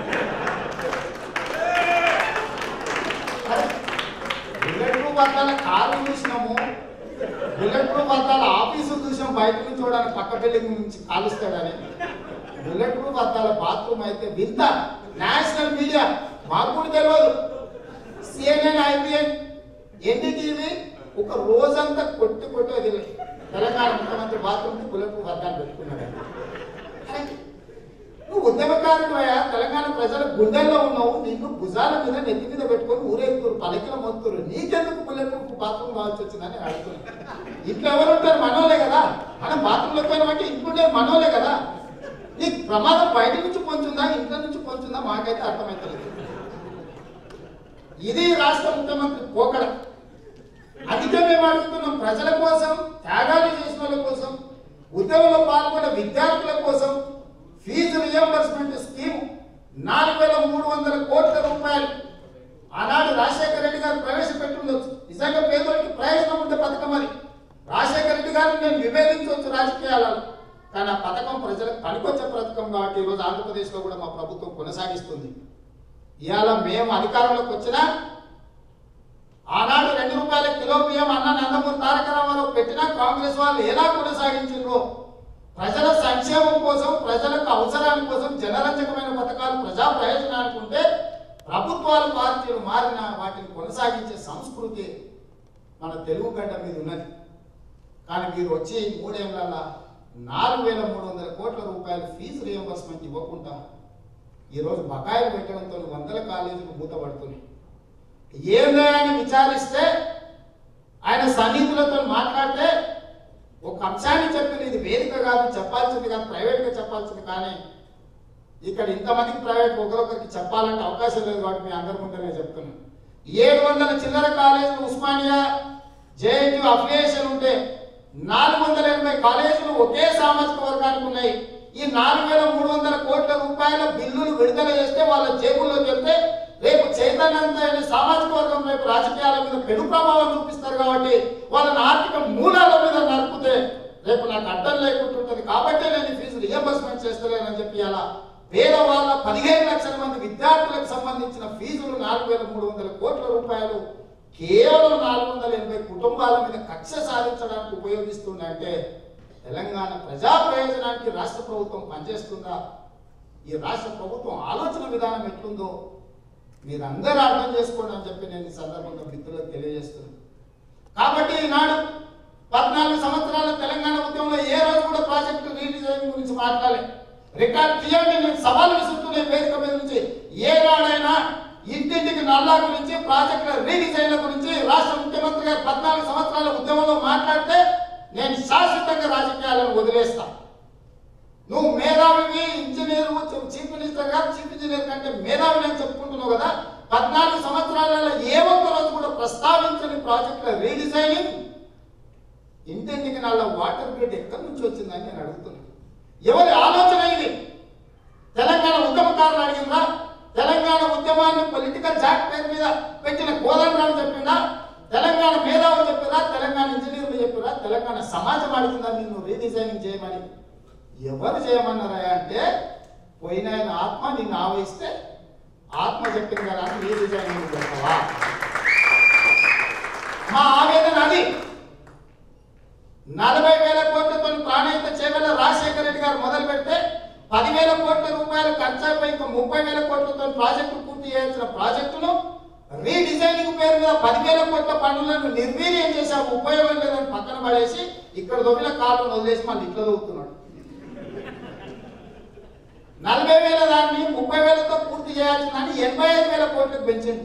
A: బుల్లెట్ ప్రూఫ్ అద్దాల కారు చూసినాము బుల్లెట్ ప్రూఫ్ అద్దాల ఆఫీసు చూసాం బయట నుంచి చూడడానికి పక్క బిల్డింగ్ నుంచి కాలుస్తాడని బుల్లెట్ ప్రూఫ్ అద్దాల బాత్రూమ్ అయితే వింత నేషనల్ మీడియా మాకు కూడా తెలియదు సిఎన్ఎన్ ఐబిఎన్ ఎన్డీటీవీ ఒక రోజంతా కొట్టి కొట్టి వదిలే తెలంగాణ ముఖ్యమంత్రి బాత్రూమ్ బుల్లెట్ ప్రూఫ్ అద్దాలు పెట్టుకున్నాడు అరే, నువ్వు ఉద్యమకారుడు అయ్యా తెలంగాణ ప్రజల గుండెల్లో ఉన్నావు నిన్ను భుజాల మీద నెత్తి మీద పెట్టుకొని ఊరేగుతురు పలికిన మొత్తురు నీకెందుకు బుల్లెట్ ప్రూఫ్ బాత్రూమ్ కావాల్సి వచ్చిందని అడుగుతున్నా ఇంట్లో ఎవరు ఉంటారు మనోలే కదా మనం బాత్రూంలో పోయినామంటే ఇంట్లో మనోలే కదా నీకు ప్రమాదం బయట నుంచి పొంచుందా ఇంట్లో నుంచి పొంచుందా మాకైతే అర్థమవుతలేదు ఇది రాష్ట్ర ముఖ్యమంత్రి పోకడ అందుకే మేము అడుగుతున్నాం ప్రజల కోసం త్యాగాలు చేసిన వాళ్ళ కోసం ఉద్యమంలో పాల్గొన్న విద్యార్థుల కోసం ఫీజు రియంబర్స్మెంట్ స్కీమ్ నాలుగు వేల మూడు వందల కోట్ల రూపాయలు ఆనాడు రాజశేఖర రెడ్డి గారు ప్రవేశపెట్టుండొచ్చు నిజంగా పేదోడికి ప్రయోజనం ఉండే పథకం అది రాజశేఖర రెడ్డి గారిని నేను విభేదించవచ్చు రాజకీయాలలో కానీ ఆ పథకం ప్రజలకు పనికొచ్చే పథకం కాబట్టి ఈరోజు ఆంధ్రప్రదేశ్లో కూడా మా ప్రభుత్వం కొనసాగిస్తుంది ఇవాళ మేము అధికారంలోకి వచ్చినా ఆనాడు రెండు రూపాయల కిలో బియ్యం అన్న నందమూరి తారక రామారావు పెట్టినా కాంగ్రెస్ వాళ్ళు ఎలా కొనసాగించిండ్రో ప్రజల సంక్షేమం కోసం ప్రజలకు అవసరాని కోసం జనరంజకమైన పథకాలు ప్రజా ప్రయోజనానికి ఉంటే ప్రభుత్వాలు పార్టీలు మారిన వాటిని కొనసాగించే సంస్కృతి మన తెలుగు గడ్డ మీద ఉన్నది కానీ మీరు వచ్చి మూడేళ్లలో నాలుగు వేల మూడు వందల కోట్ల రూపాయలు ఫీజు రియంబర్స్మెంట్ ఇవ్వకుండా ఈరోజు బకాయిలు పెట్టడంతో వందల కాలేజీలు మూతపడుతున్నాయి ఏందా అని విచారిస్తే ఆయన సన్నిధులతో మాట్లాడితే ఒక అంశాన్ని చెప్పింది ఇది వేదిక కాదు చెప్పాల్సింది కాదు ప్రైవేట్గా చెప్పాల్సింది కానీ ఇక్కడ ఇంతమందికి ప్రైవేట్ ఒకరొకరికి చెప్పాలంటే అవకాశం లేదు కాబట్టి మీ అందరి ముందరే చెప్తున్నాను ఏడు వందల చిల్లర కాలేజీలు ఉస్మానియా జేఎన్యూ అఫిలియేషన్ ఉంటే నాలుగు వందల ఎనభై కాలేజీలు ఒకే సామాజిక వర్గానికి ఉన్నాయి ఈ నాలుగు వేల మూడు వందల కోట్ల రూపాయల బిల్లులు విడుదల చేస్తే వాళ్ళ జేబుల్లో చెప్తే రేపు చైతన్యంతైన సామాజిక వర్గం రేపు రాజకీయాల మీద పెను ప్రభావం చూపిస్తారు కాబట్టి వాళ్ళని ఆర్థిక మూలాల మీద నరుకుతే రేపు నాకు అడ్డం లేకుండా ఉంటుంది కాబట్టి నేను ఈ ఫీజు రియంబర్స్మెంట్ చేస్తలేనని చెప్పి అలా పేదవాళ్ళ పదిహేను లక్షల మంది విద్యార్థులకు సంబంధించిన ఫీజులు నాలుగు వేల మూడు వందల కోట్ల రూపాయలు కేవలం నాలుగు వందల ఎనభై కుటుంబాల మీద కక్ష సాధించడానికి ఉపయోగిస్తుందంటే తెలంగాణ ప్రజా ప్రయోజనానికి రాష్ట్ర ప్రభుత్వం పనిచేస్తుందా ఈ రాష్ట్ర ప్రభుత్వం ఆలోచన విధానం ఎట్లుందో మీరందరూ అర్థం చేసుకోండి అని చెప్పి నేను ఈ సందర్భంగా మిత్రులకు తెలియజేస్తున్నాను కాబట్టి ఈనాడు పద్నాలుగు సంవత్సరాల తెలంగాణ ఉద్యమంలో ఏ రోజు కూడా ప్రాజెక్టు రీడిజైన్ గురించి మాట్లాడలే రికార్డ్ తీయండి నేను సవాల్ విసురుతున్న వేదిక మీద నుంచి ఏనాడైనా ఇంటింటికి నల్లా గురించి ప్రాజెక్టుల రీడిజైన్ల గురించి రాష్ట్ర ముఖ్యమంత్రి గారు పద్నాలుగు సంవత్సరాల ఉద్యమంలో మాట్లాడితే నేను శాశ్వతంగా రాజకీయాలను వదిలేస్తా నువ్వు మేధావివి ఇంజనీర్ చీఫ్ మినిస్టర్ గారు చీఫ్ ఇంజనీర్ కంటే మేధావిని అని చెప్పుకుంటున్నావు కదా పద్నాలుగు సంవత్సరాలలో ఏ ఒక్క రోజు కూడా ప్రస్తావించని ప్రాజెక్టుల రీడిజైనింగ్ ఇంటింటికి నాళ్ళ వాటర్ గ్రిడ్ ఎక్కడి నుంచి వచ్చిందని నేను అడుగుతున్నాను ఎవరి ఆలోచన ఇది తెలంగాణ ఉద్యమకారులు అడిగిందా తెలంగాణ ఉద్యమాన్ని పొలిటికల్ జాక్ పేరు మీద పెట్టిన కోదండరాం చెప్పిందా తెలంగాణ మేధావులు చెప్పిరా తెలంగాణ ఇంజనీర్లు చెప్పిరా తెలంగాణ సమాజం అడిగిందా నిన్ను రీడిజైనింగ్ చేయమని ఎవరు చేయమన్నారా అంటే పోయిన ఆయన ఆత్మ నిన్ను ఆవహిస్తే ఆత్మ చెప్పింది కదా అని రీడిజైనింగ్ చేస్తావా మా ఆవేదన అది నలభై వేల కోట్లతో ప్రాణహిత చేవెళ్ళ రాజశేఖర రెడ్డి గారు మొదలు పెడితే పదివేల కోట్ల రూపాయలు ఖర్చు అయిపోయి ఇంకా ముప్పై వేల కోట్లతో ప్రాజెక్టు పూర్తి చేయాల్సిన ప్రాజెక్టును రీడిజైనింగ్ పేరు మీద పదివేల కోట్ల పనులను నిర్వీర్యం చేశాము ఉపయోగం లేదని పక్కన పడేసి ఇక్కడ దొరికిన కాళ్ళను వదిలేసి మళ్ళీ ఇట్లా దొరుకుతున్నాడు నలభై వేల దాన్ని ముప్పై వేలతో పూర్తి చేయాల్సిన దాన్ని ఎనభై ఐదు వేల కోట్లకు పెంచింది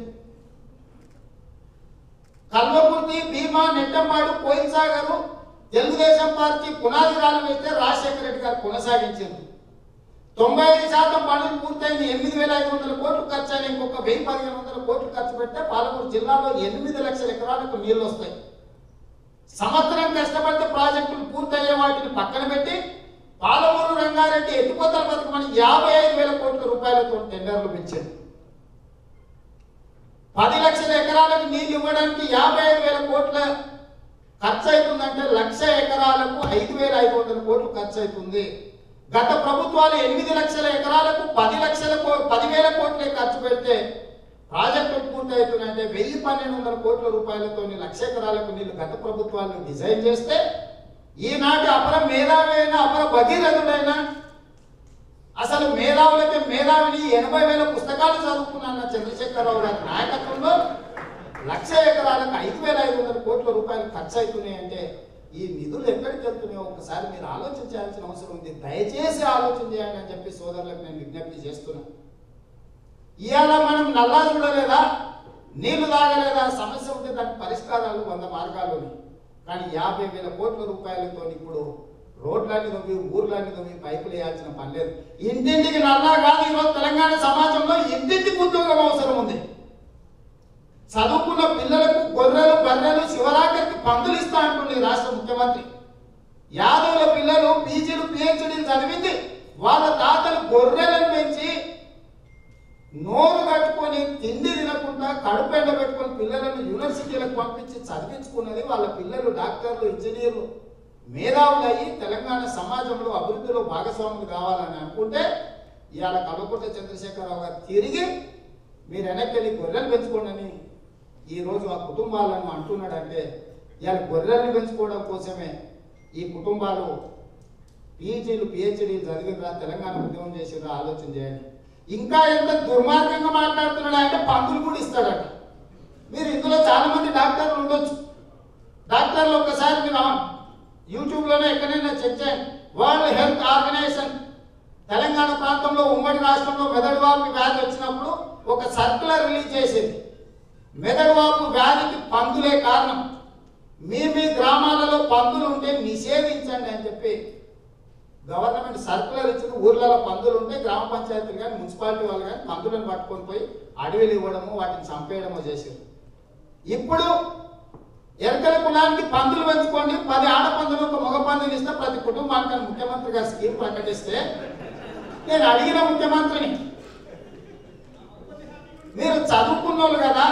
A: కల్వకుర్తి భీమా నెట్టంపాడు కోయిన్సాగరు తెలుగుదేశం పార్టీ పునాది రాళ్ళు వేస్తే రాజశేఖర రెడ్డి గారు కొనసాగించారు తొంభై ఐదు శాతం పనులు పూర్తయింది ఎనిమిది వేల ఐదు వందల కోట్లు ఖర్చు అయిన ఇంకొక వెయ్యి పదిహేను వందల కోట్లు ఖర్చు పెడితే పాలమూరు జిల్లాలో ఎనిమిది లక్షల ఎకరాలకు నీళ్లు వస్తాయి సంవత్సరం కష్టపడితే ప్రాజెక్టులు పూర్తయ్యే వాటిని పక్కన పెట్టి పాలమూరు రంగారెడ్డి ఎత్తిపోతల బతుకమని యాభై ఐదు వేల కోట్ల రూపాయలతో టెండర్లు పెంచింది పది లక్షల ఎకరాలకు నీళ్లు ఇవ్వడానికి యాభై ఐదు వేల కోట్ల ఖర్చు అవుతుందంటే లక్ష ఎకరాలకు ఐదు వేల ఐదు వందల కోట్లు ఖర్చు అవుతుంది గత ప్రభుత్వాలు ఎనిమిది లక్షల ఎకరాలకు పది లక్షల కో- పదివేల కోట్లే ఖర్చు పెడితే ప్రాజెక్టులు పూర్తి అవుతున్నాయంటే వెయ్యి పన్నెండు వందల కోట్ల రూపాయలతో లక్ష ఎకరాలకు నీళ్లు గత ప్రభుత్వాలు డిజైన్ చేస్తే ఈనాటి అపర మేధావైన అపర భగీరథుడైన అసలు మేధావులకే మేధావిని ఎనభై వేల పుస్తకాలు చదువుకున్న చంద్రశేఖరరావు గారి నాయకత్వంలో లక్ష ఎకరాలకు ఐదు వేల ఐదు వందల కోట్ల రూపాయలు ఖర్చు అవుతున్నాయి అంటే ఈ నిధులు ఎక్కడికి వెళ్తున్నాయో ఒకసారి మీరు ఆలోచించాల్సిన అవసరం ఉంది దయచేసి ఆలోచన చేయండి అని చెప్పి సోదరులకు నేను విజ్ఞప్తి చేస్తున్నాను ఇవాళ మనం నల్లా చూడలేదా నీళ్లు తాగలేదా సమస్య ఉంటే దానికి పరిష్కారాలు వంద మార్గాలు ఉన్నాయి కానీ యాభై వేల కోట్ల రూపాయలతో ఇప్పుడు రోడ్లన్నీ తవ్వి ఊర్లన్నీ తవ్వి పైపులు వేయాల్సిన పని లేదు ఇంటింటికి నల్లా కాదు ఈరోజు తెలంగాణ సమాజంలో ఇంటింటికి ఉద్యోగం అవసరం ఉంది చదువుకున్న పిల్లలకు గొర్రెలు బర్రెలు శివరాకరికి పందులు ఇస్తా అంటుంది రాష్ట్ర ముఖ్యమంత్రి యాదవుల పిల్లలు పీజీలు పిహెచ్డీలు చదివింది వాళ్ళ తాతలు గొర్రెలను పెంచి నోరు కట్టుకొని తిండి తినకుండా కడుపు ఎండ పెట్టుకొని పిల్లలను యూనివర్సిటీలకు పంపించి చదివించుకున్నది వాళ్ళ పిల్లలు డాక్టర్లు ఇంజనీర్లు మేధావులు అయ్యి తెలంగాణ సమాజంలో అభివృద్ధిలో భాగస్వాములు కావాలని అనుకుంటే ఇవాళ కల్వకుంట్ల చంద్రశేఖరరావు గారు తిరిగి మీరు వెనక్కి వెళ్ళి గొర్రెలు పెంచుకోండి అని ఈరోజు ఆ కుటుంబాలను అంటున్నాడంటే ఇవాళ గొర్రెలను పెంచుకోవడం కోసమే ఈ కుటుంబాలు పీజీలు పిహెచ్డీలు చదివినరా తెలంగాణ ఉద్యమం చేసిరా ఆలోచన చేయండి ఇంకా ఎంత దుర్మార్గంగా మాట్లాడుతున్నాడు అంటే పందులు కూడా ఇస్తాడట మీరు ఇందులో చాలా మంది డాక్టర్లు ఉండొచ్చు డాక్టర్లు ఒక్కసారి మీరు యూట్యూబ్లోనే ఎక్కడైనా చెక్ చేయండి వరల్డ్ హెల్త్ ఆర్గనైజేషన్ తెలంగాణ ప్రాంతంలో ఉమ్మడి రాష్ట్రంలో మెదడువాపు వ్యాధి వచ్చినప్పుడు ఒక సర్కులర్ రిలీజ్ చేసింది మెదడువాపు వ్యాధికి పందులే కారణం మీ మీ గ్రామాలలో పందులు ఉంటే నిషేధించండి అని చెప్పి గవర్నమెంట్ సర్కులర్ ఇచ్చిన ఊర్లలో పందులు ఉంటే గ్రామ పంచాయతీలు కానీ మున్సిపాలిటీ వాళ్ళు కానీ పందులను పట్టుకొని పోయి అడవిలు ఇవ్వడము వాటిని చంపేయడము చేశారు ఇప్పుడు ఎరకల కులానికి పందులు పెంచుకోండి పది ఆడపందులు ఒక మగ పందులు ఇస్తే ప్రతి కుటుంబానికి అని ముఖ్యమంత్రి గారు స్కీమ్ ప్రకటిస్తే నేను అడిగిన ముఖ్యమంత్రిని మీరు చదువుకున్నోళ్ళు కదా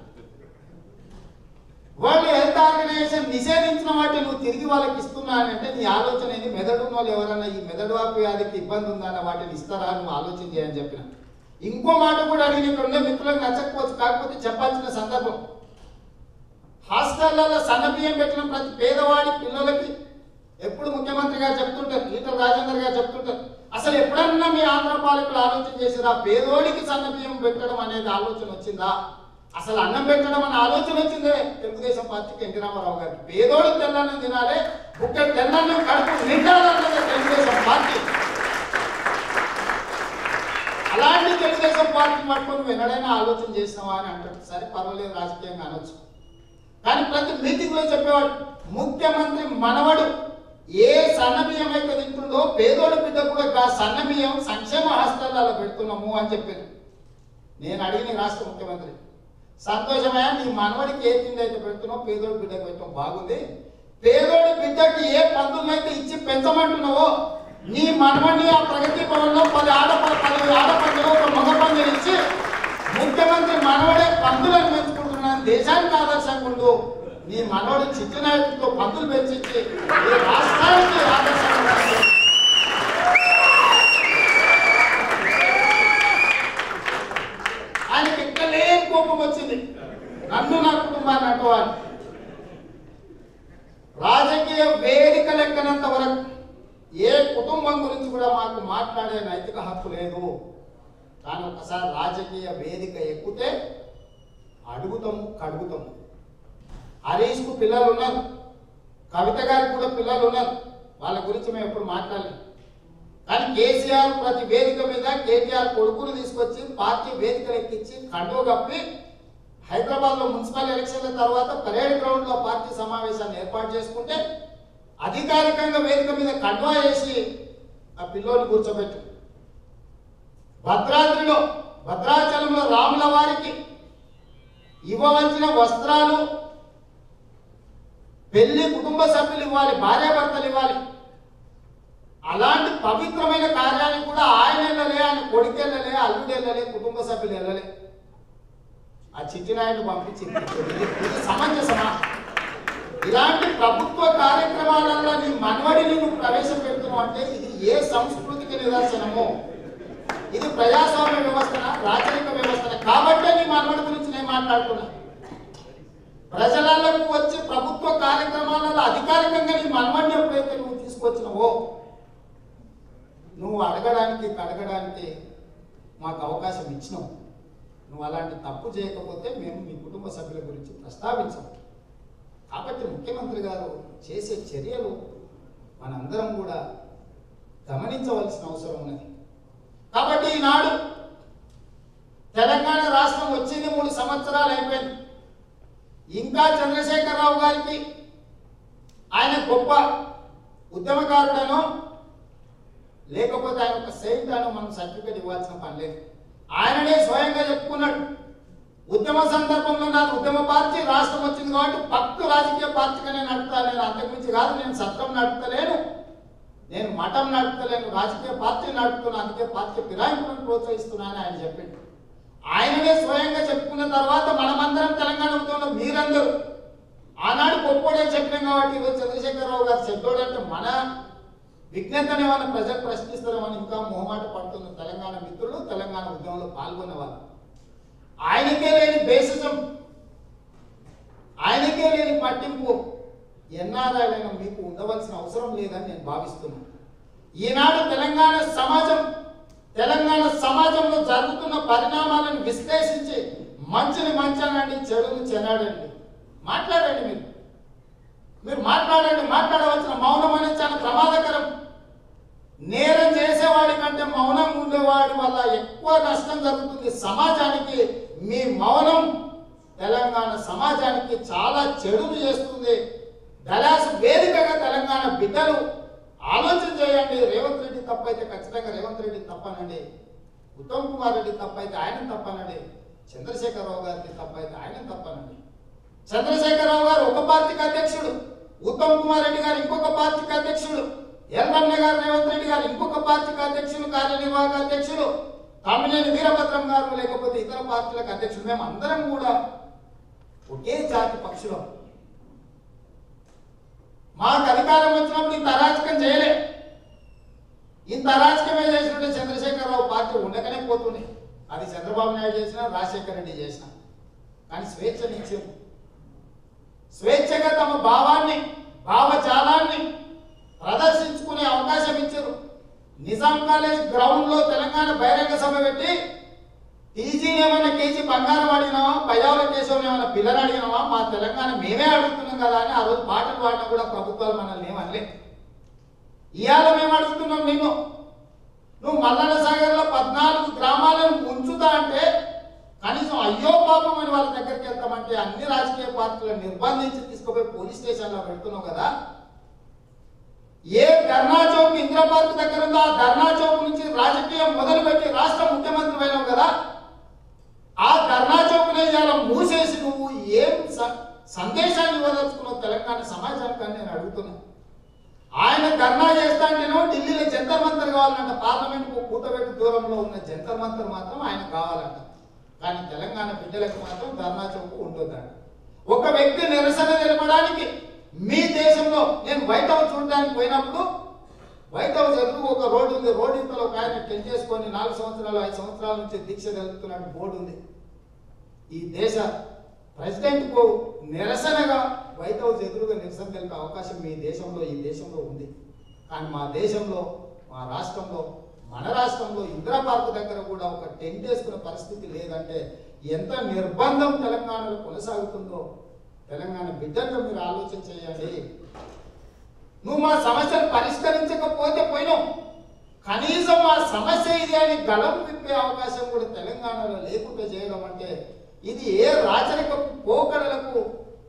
A: వాళ్ళు హెల్త్ ఆర్గనైజేషన్ నిషేధించిన వాటిని నువ్వు తిరిగి వాళ్ళకి ఇస్తున్నానంటే నీ ఆలోచన ఏంది మెదడు ఉన్న వాళ్ళు ఎవరన్నా ఈ మెదడు వాపు వ్యాధికి ఇబ్బంది ఉందన్న వాటిని ఇస్తారా అని నువ్వు ఆలోచన చేయని చెప్పిన ఇంకో మాట కూడా అడిగిన ఇక్కడ ఉండే మిత్రులకు నచ్చకపోవచ్చు కాకపోతే చెప్పాల్సిన సందర్భం హాస్టళ్లలో సన్న బియ్యం పెట్టిన ప్రతి పేదవాడి పిల్లలకి ఎప్పుడు ముఖ్యమంత్రి గారు చెప్తుంటారు ఈటల రాజేందర్ గారు చెప్తుంటారు అసలు ఎప్పుడన్నా మీ ఆంధ్ర పాలకులు ఆలోచన చేసిరా పేదోడికి సన్న బియ్యం పెట్టడం అనేది ఆలోచన వచ్చిందా అసలు అన్నం పెట్టడం అనే ఆలోచన వచ్చిందే తెలుగుదేశం పార్టీకి ఎన్టీ రామారావు గారికి పేదోడు తెల్లన్నం తినాలి బుక్క తెల్లన్నం కడుపు నిండాలన్నదే తెలుగుదేశం పార్టీ అలాంటి తెలుగుదేశం పార్టీ పట్టుకొని నువ్వు ఎన్నడైనా ఆలోచన చేసినావా అని అంటాడు సరే పర్వాలేదు రాజకీయంగా అనొచ్చు కానీ ప్రతి మీటింగ్ లో చెప్పేవాడు ముఖ్యమంత్రి మనవడు ఏ సన్న బియ్యం అయితే తింటుందో పేదోడు బిడ్డ కూడా గా సన్న బియ్యం సంక్షేమ హాస్టల్లో పెడుతున్నాము అని చెప్పారు నేను అడిగిన రాష్ట్ర ముఖ్యమంత్రి సంతోషమయ్యా నీ మనవడికి ఏ తిండి అయితే పెడుతున్నావు పేదోడి బిడ్డకు పెట్టడం బాగుంది పేదోడి బిడ్డకి ఏ పందులను అయితే ఇచ్చి పెంచమంటున్నావో నీ మనవడిని ఆ ప్రగతి భవన్లో పది ఆడ పది ఆడపందులు ఒక మగ పందులు ఇచ్చి ముఖ్యమంత్రి మనవడే పందులను పెంచుకుంటున్నాను దేశానికి ఆదర్శంగా ఉండు నీ మనవడు చిట్టినాయుడితో పందులు పెంచి ఈ రాష్ట్రానికి ఆదర్శంగా ఉండు. ఆయనకి ఎక్కలే కోపం వచ్చింది నన్ను నా కుటుంబాన్ని అంటవారు రాజకీయ వేదిక లెక్కనంత వరకు ఏ కుటుంబం గురించి కూడా మాకు మాట్లాడే నైతిక హక్కు లేదు కానీ ఒకసారి రాజకీయ వేదిక ఎక్కితే అడుగుతాము కడుగుతాము హరీష్కు పిల్లలు ఉన్నారు కవిత గారికి కూడా పిల్లలు ఉన్నారు వాళ్ళ గురించి మేము ఎప్పుడు మాట్లాడలేదు కానీ కేసీఆర్ ప్రతి వేదిక మీద కేటీఆర్ కొడుకులు తీసుకొచ్చి పార్టీ వేదికలు ఎక్కించి కండువ కప్పి హైదరాబాద్ లో మున్సిపల్ ఎలక్షన్ల తర్వాత పరేడ్ గ్రౌండ్ లో పార్టీ సమావేశాన్ని ఏర్పాటు చేసుకుంటే అధికారికంగా వేదిక మీద కండువా వేసి ఆ పిల్లోని కూర్చోబెట్టు భద్రాద్రిలో భద్రాచలంలో రాముల వారికి ఇవ్వవలసిన వస్త్రాలు పెళ్లి కుటుంబ సభ్యులు ఇవ్వాలి భార్యాభర్తలు ఇవ్వాలి అలాంటి పవిత్రమైన కార్యానికి కూడా ఆయన వెళ్ళలే ఆయన కొడుకు వెళ్ళలే అల్లుడు వెళ్ళలే కుటుంబ సభ్యులు వెళ్ళలే ఆ చిట్టినాయుడు పంపించింది ఇది సమంజసమా ఇలాంటి ప్రభుత్వ కార్యక్రమాలలో నీ మనవడిని నువ్వు ప్రవేశపెడుతున్నావు అంటే ఇది ఏ సంస్కృతికి నిదర్శనము ఇది ప్రజాస్వామ్య వ్యవస్థన రాచరిక వ్యవస్థన కాబట్టే నీ మనవడి గురించి నేను మాట్లాడుతున్నా ప్రజలకు వచ్చి ప్రభుత్వ కార్యక్రమాలలో అధికారికంగా నీ మనవడిని ఎప్పుడైతే నువ్వు తీసుకొచ్చినవో నువ్వు అడగడానికి కడగడానికి మాకు అవకాశం ఇచ్చినావు నువ్వు అలాంటి తప్పు చేయకపోతే మేము మీ కుటుంబ సభ్యుల గురించి ప్రస్తావించం కాబట్టి ముఖ్యమంత్రి గారు చేసే చర్యలు మనందరం కూడా గమనించవలసిన అవసరం ఉన్నది కాబట్టి ఈనాడు తెలంగాణ రాష్ట్రం వచ్చింది మూడు సంవత్సరాలు అయిపోయింది ఇంకా చంద్రశేఖరరావు గారికి ఆయన గొప్ప ఉద్యమకారుడనో లేకపోతే ఆయన ఒక సెయింట్ అనో మనం సర్టిఫికేట్ ఇవ్వాల్సిన పని లేదు ఆయననే స్వయంగా చెప్పుకున్నాడు ఉద్యమ సందర్భంలో నాకు ఉద్యమ పార్టీ రాష్ట్రం వచ్చింది కాబట్టి పక్కు రాజకీయ పార్టీగానే నడుపుతా నేను అంతకుమించి కాదు నేను సత్రం నడుపుతలేను నేను మఠం నడుపుతలేను రాజకీయ పార్టీ నడుపుతున్నా అందుకే పార్టీ ఫిరాయింపులను ప్రోత్సహిస్తున్నానని ఆయన చెప్పిండు ఆయననే స్వయంగా చెప్పుకున్న తర్వాత మనమందరం తెలంగాణ ఉద్యమంలో మీరందరూ ఆనాడు గొప్పోడే చెప్పినాం కాబట్టి ఈరోజు చంద్రశేఖరరావు గారు చెడ్డోడు అంటే మన విజ్ఞతను ఏమైనా ప్రజలు ప్రశ్నిస్తారేమని ఇంకా మొహమాట పడుతున్న తెలంగాణ మిత్రులు తెలంగాణ ఉద్యమంలో పాల్గొనే వాళ్ళు ఆయనకే లేని బేసిజం ఆయనకే లేని పట్టింపు ఎన్ఆర్ఐలైనా మీకు ఉండవలసిన అవసరం లేదని నేను భావిస్తున్నాను ఈనాడు తెలంగాణ సమాజం తెలంగాణ సమాజంలో జరుగుతున్న పరిణామాలను విశ్లేషించి మంచిని మంచానండి చెడుని చెనాడండి మాట్లాడండి మీరు మీరు మాట్లాడండి మాట్లాడవలసిన మౌనం అనేది చాలా ప్రమాదకరం నేరం చేసేవాడి కంటే మౌనం ఉండేవాడి వల్ల ఎక్కువ నష్టం జరుగుతుంది సమాజానికి మీ మౌనం తెలంగాణ సమాజానికి చాలా చెడును చేస్తుంది దళాసు వేదికగా తెలంగాణ బిడ్డలు ఆలోచన చేయండి రేవంత్ రెడ్డి తప్పైతే ఖచ్చితంగా రేవంత్ రెడ్డి తప్పనండి ఉత్తమ్ కుమార్ రెడ్డి తప్పైతే ఆయన తప్పనండి చంద్రశేఖరరావు గారికి తప్పైతే ఆయన తప్పనండి చంద్రశేఖరరావు గారు ఒక పార్టీకి అధ్యక్షుడు ఉత్తమ్ కుమార్ రెడ్డి గారు ఇంకొక పార్టీకి అధ్యక్షుడు ఎల్రమ్య గారు రేవంత్ రెడ్డి గారు ఇంకొక పార్టీకి అధ్యక్షులు కార్యనిర్వాహక అధ్యక్షులు తమ్మినేని వీరభద్రం గారు లేకపోతే ఇతర పార్టీలకు అధ్యక్షులు మేము అందరం కూడా ఒకే జాతి పక్షులం మాకు అధికారం వచ్చినప్పుడు ఇంత అరాచకం చేయలే ఇంత అరాచకమే చేసినట్టు చంద్రశేఖరరావు పార్టీ ఉండకనే పోతుంది అది చంద్రబాబు నాయుడు చేసిన రాజశేఖర రెడ్డి చేసిన కానీ స్వేచ్ఛనిచ్చారు స్వేచ్ఛగా తమ భావాన్ని భావజాలాన్ని ప్రదర్శించుకునే అవకాశం ఇచ్చారు నిజాం కాలేజ్ గ్రౌండ్ లో తెలంగాణ బహిరంగ సభ పెట్టి టీజీని ఏమైనా కేజీ బంగారం అడిగినావా పయ్యావుల కేశవం ఏమైనా పిల్లలు అడిగినావా మా తెలంగాణ మేమే అడుగుతున్నాం కదా అని ఆ రోజు పాటలు పాడినా కూడా ప్రభుత్వాలు మనల్ని ఏమనలే ఇవాళ మేము అడుగుతున్నాం నిన్ను నువ్వు మల్లన్న సాగర్లో పద్నాలుగు గ్రామాలను ఉంచుతా అంటే కనీసం అయ్యో పాపం అని వాళ్ళ దగ్గరికి వెళ్తామంటే అన్ని రాజకీయ పార్టీలను నిర్బంధించి తీసుకుపోయి పోలీస్ స్టేషన్లో పెడుతున్నావు కదా ఏ ధర్నా చౌక్ ఇందిరా పార్క్ దగ్గర ఉందో ఆ ధర్నా చౌక్ నుంచి రాజకీయం మొదలుపెట్టి రాష్ట్ర ముఖ్యమంత్రి అయినావు కదా ఆ ధర్నా చౌక్ని ఇవాళ మూసేసి నువ్వు ఏం స- సందేశాన్ని ఇవ్వదలుచుకున్నావు తెలంగాణ సమాజానికి అని నేను అడుగుతున్నా ఆయన ధర్నా చేస్తా అంటేనో ఢిల్లీలో జంతర్ మంతర్ కావాలంట పార్లమెంట్కు కూతబెట్టి దూరంలో ఉన్న జంతర్ మంతర్ మాత్రం ఆయన కావాలంట కానీ తెలంగాణ బిడ్డలకు మాత్రం ధర్నా చౌక్ ఉండొద్దంట ఒక వ్యక్తి నిరసన తెలపడానికి మీ దేశంలో నేను వైట్ హౌస్ చూడడానికి పోయినప్పుడు వైట్ హౌస్ ఎదురు ఒక రోడ్డు ఉంది రోడ్డు ఇంతలో ఒక ఆయన టెన్ చేసుకొని నాలుగు సంవత్సరాలు ఐదు సంవత్సరాల నుంచి దీక్ష తెలుపుతున్నట్టు బోర్డు ఉంది ఈ దేశ ప్రెసిడెంట్కు నిరసనగా వైట్ హౌస్ ఎదురుగా నిరసన తెలిపే అవకాశం మీ దేశంలో ఈ దేశంలో ఉంది కానీ మా దేశంలో మా రాష్ట్రంలో మన రాష్ట్రంలో ఇందిరా పార్క్ దగ్గర కూడా ఒక టెంట్ వేసుకునే పరిస్థితి లేదంటే ఎంత నిర్బంధం తెలంగాణలో కొనసాగుతుందో తెలంగాణ బిడ్డల్లో మీరు ఆలోచన చేయండి నువ్వు మా సమస్యను పరిష్కరించకపోతే పోయినావు కనీసం మా సమస్య ఇది అని గలం విప్పే అవకాశం కూడా తెలంగాణలో లేకుండా చేయడం అంటే ఇది ఏ రాచరిక పోకడలకు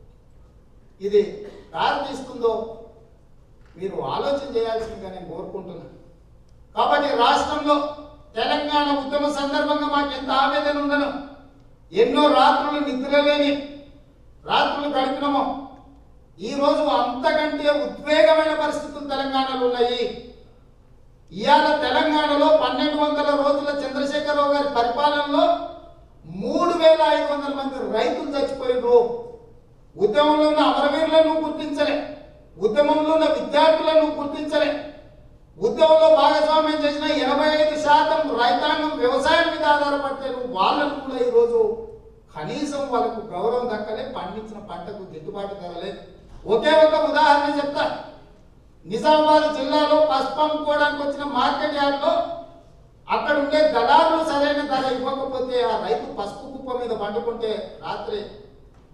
A: ఇది దారితీస్తుందో మీరు ఆలోచన చేయాల్సిందిగా నేను కోరుకుంటున్నాను కాబట్టి రాష్ట్రంలో తెలంగాణ ఉద్యమ సందర్భంగా మాకు ఎంత ఆవేదన ఉండను ఎన్నో రాత్రులు నిద్రలేని రాత్రులు గడిపినామో ఈ రోజు అంతకంటే ఉద్వేగమైన పరిస్థితులు తెలంగాణలో ఉన్నాయి ఇవాళ తెలంగాణలో పన్నెండు వందల రోజుల చంద్రశేఖరరావు గారి పరిపాలనలో మూడు వేల ఐదు వందల మంది రైతులు చచ్చిపోయినరు ఉద్యమంలో ఉన్న అమరవీరులను గుర్తించలే ఉద్యమంలో ఉన్న విద్యార్థులను గుర్తించలే ఉద్యమంలో భాగస్వామ్యం చేసిన ఎనభై ఐదు శాతం రైతాంగం వ్యవసాయం మీద ఆధారపడితే నువ్వు వాళ్ళను కూడా ఈరోజు కనీసం వాళ్ళకు గౌరవం దక్కలే పండించిన పంటకు గిట్టుబాటు ధరలే ఒకే ఒక ఉదాహరణ చెప్తా నిజామాబాద్ జిల్లాలో పసుపు అమ్ముకోవడానికి వచ్చిన మార్కెట్ యార్డ్లో అక్కడ ఉండే దళారులు సరైన ధర ఇవ్వకపోతే ఆ రైతు పసుపు కుప్ప మీద పండుకుంటే రాత్రి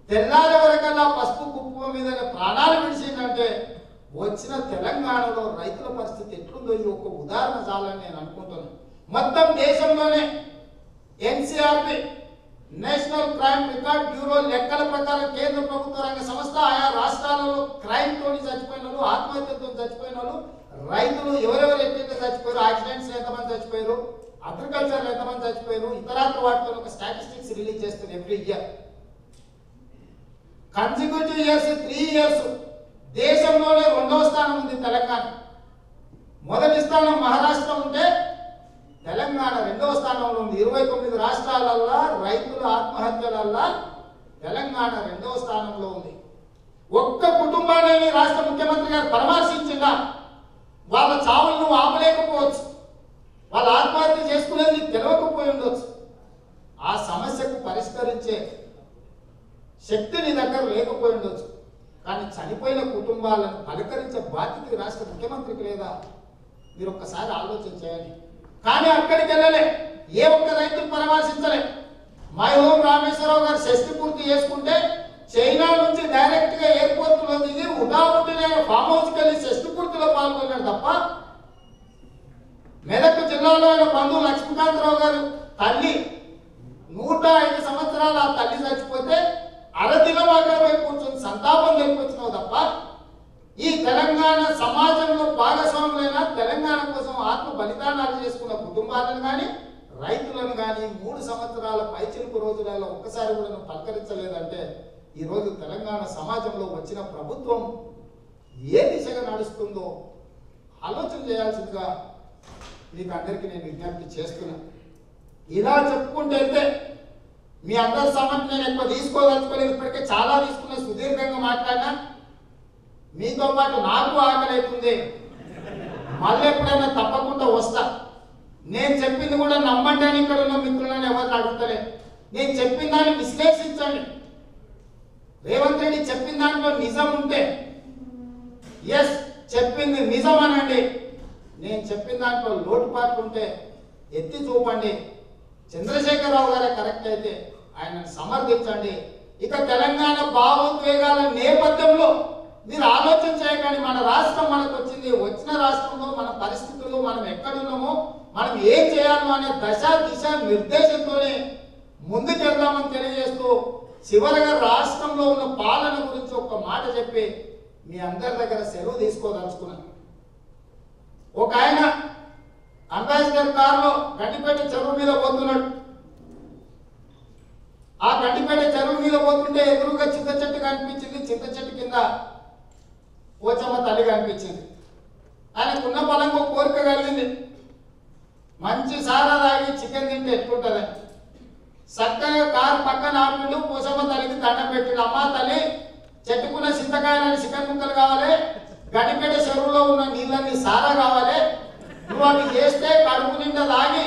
A: తెల్లారి వరకల్లా పసుపు కుప్ప మీద ప్రాణాలు విడిచిందంటే వచ్చిన తెలంగాణలో రైతుల పరిస్థితి ఎట్లుందో ఈ ఒక ఉదాహరణ చాలని నేను అనుకుంటున్నాను మొత్తం దేశంలోనే NCRB national crime record bureau లెక్కల ప్రకారం కేంద్ర ప్రభుత్వ రంగ సంస్థ ఆయా రాష్ట్రాలలో క్రైమ్ తోని చచ్చిపోయిన వాళ్ళు ఆత్మహత్యతో చచ్చిపోయిన వాళ్ళు రైతులు ఎవరెవరు ఎట్లయితే చచ్చిపోయారు యాక్సిడెంట్స్ ఎంతమంది చచ్చిపోయారు అగ్రికల్చర్ ఎంతమంది చచ్చిపోయారు ఇతరాత్ర వాటితో ఒక స్టాటిస్టిక్స్ రిలీజ్ చేస్తుంది every year consecutive years three years దేశంలోనే రెండవ స్థానం ఉంది తెలంగాణ మొదటి స్థానం మహారాష్ట్ర ఉంటే తెలంగాణ రెండవ స్థానంలో ఉంది ఇరవై తొమ్మిది రాష్ట్రాలల్లా రైతుల ఆత్మహత్యలల్లా తెలంగాణ రెండవ స్థానంలో ఉంది ఒక్క కుటుంబాన్ని రాష్ట్ర ముఖ్యమంత్రి గారు పరామర్శించిందా వాళ్ళ చావులను నువ్వు ఆపలేకపోవచ్చు వాళ్ళ ఆత్మహత్య చేసుకునేది నీకు తెలియకపోయి ఉండొచ్చు ఆ సమస్యకు పరిష్కరించే శక్తి నీ దగ్గర లేకపోయి ఉండొచ్చు కానీ చనిపోయిన కుటుంబాలను పలకరించే బాధ్యత ఈ రాష్ట్ర ముఖ్యమంత్రికి లేదా మీరు ఒక్కసారి ఆలోచన చేయండి కానీ అక్కడికి వెళ్ళలే ఏ ఒక్క రైతును పరామర్శించలే మై హోమ్ రామేశ్వరరావు గారు షష్టి పూర్తి చేసుకుంటే చైనా నుంచి డైరెక్ట్ గా ఎయిర్పోర్ట్ లో దిగి ఉటావుటినే ఫామ్ హౌస్ కి వెళ్ళి షష్టి పూర్తిలో పాల్గొన్నాడు తప్ప మెదక్ జిల్లాలో ఆయన బంధువు లక్ష్మీకాంతరావు గారు తల్లి నూట ఐదు సంవత్సరాలు ఆ తల్లి చచ్చిపోతే అరదినవాగా వైపు కూర్చొని సంతాపం తెలిపొచ్చినావు తప్ప ఈ తెలంగాణ సమాజంలో భాగస్వాములైన తెలంగాణ కోసం ఆత్మ బలిదానాలు చేసుకున్న కుటుంబాలను కానీ రైతులను కానీ మూడు సంవత్సరాల పైచిలుపు రోజులలో ఒక్కసారి కూడా నువ్వు పలకరించలేదంటే ఈరోజు తెలంగాణ సమాజంలో వచ్చిన ప్రభుత్వం ఏ దిశగా నడుస్తుందో ఆలోచన చేయాల్సిందిగా మీకు అందరికీ నేను విజ్ఞప్తి చేస్తున్నా ఇలా చెప్పుకుంటే వెళ్తే మీ అందరి సమస్య నేను ఎక్కువ తీసుకోదలుచుకోలేదు ఇప్పటికే చాలా తీసుకున్నా సుదీర్ఘంగా మాట్లాడినా మీతో పాటు నాకు ఆకలి అవుతుంది మళ్ళీ ఎప్పుడైనా తప్పకుండా వస్తా నేను చెప్పింది కూడా నమ్మండి అని ఇక్కడ ఉన్న మిత్రులను ఎవరిని అడుగుతలే నేను చెప్పిన దాన్ని విశ్లేషించండి రేవంత్ రెడ్డి చెప్పిన దాంట్లో నిజం ఉంటే ఎస్ చెప్పింది నిజం అనండి నేను చెప్పిన దాంట్లో లోటుపాట్లు ఉంటే ఎత్తి చూపండి చంద్రశేఖరరావు గారే కరెక్ట్ అయితే ఆయనను సమర్థించండి ఇక తెలంగాణ భావోద్వేగాల నేపథ్యంలో మీరు ఆలోచన చేయకండి మన రాష్ట్రం మనకు వచ్చింది వచ్చిన రాష్ట్రంలో మన పరిస్థితులు మనం ఎక్కడున్నామో మనం ఏం చేయాలో అనే దశ దిశ నిర్దేశంతోనే ముందుకెళ్దామని తెలియజేస్తూ చివరగా రాష్ట్రంలో ఉన్న పాలన గురించి ఒక మాట చెప్పి మీ అందరి దగ్గర సెలవు తీసుకోదలుచుకున్నాను ఒక ఆయన అంబాసిడర్ కారులో గండిపేట చెరువు మీద పోతున్నాడు ఆ గండిపేట చెరువు మీద పోతుంటే ఎదురుగా చింత చెట్టు కనిపించింది చింత చెట్టు కింద పోచమ్మ తల్లి కనిపించింది ఆయనకున్న బలంగా ఒక కోరిక కలిగింది మంచి సారా తాగి చికెన్ తింటే ఎట్లుంటది చక్కగా కారు పక్కన ఆపిండు పోసమ్మ తల్లికి దండం పెట్టిండు అమ్మా తల్లి చెట్టుకున్న చింతకాయలని చికెన్ ముక్కలు కావాలి గడిపేట చెరువులో ఉన్న నీళ్ళని సారా కావాలి నువ్వు అవి చేస్తే కడుపు నిండా తాగి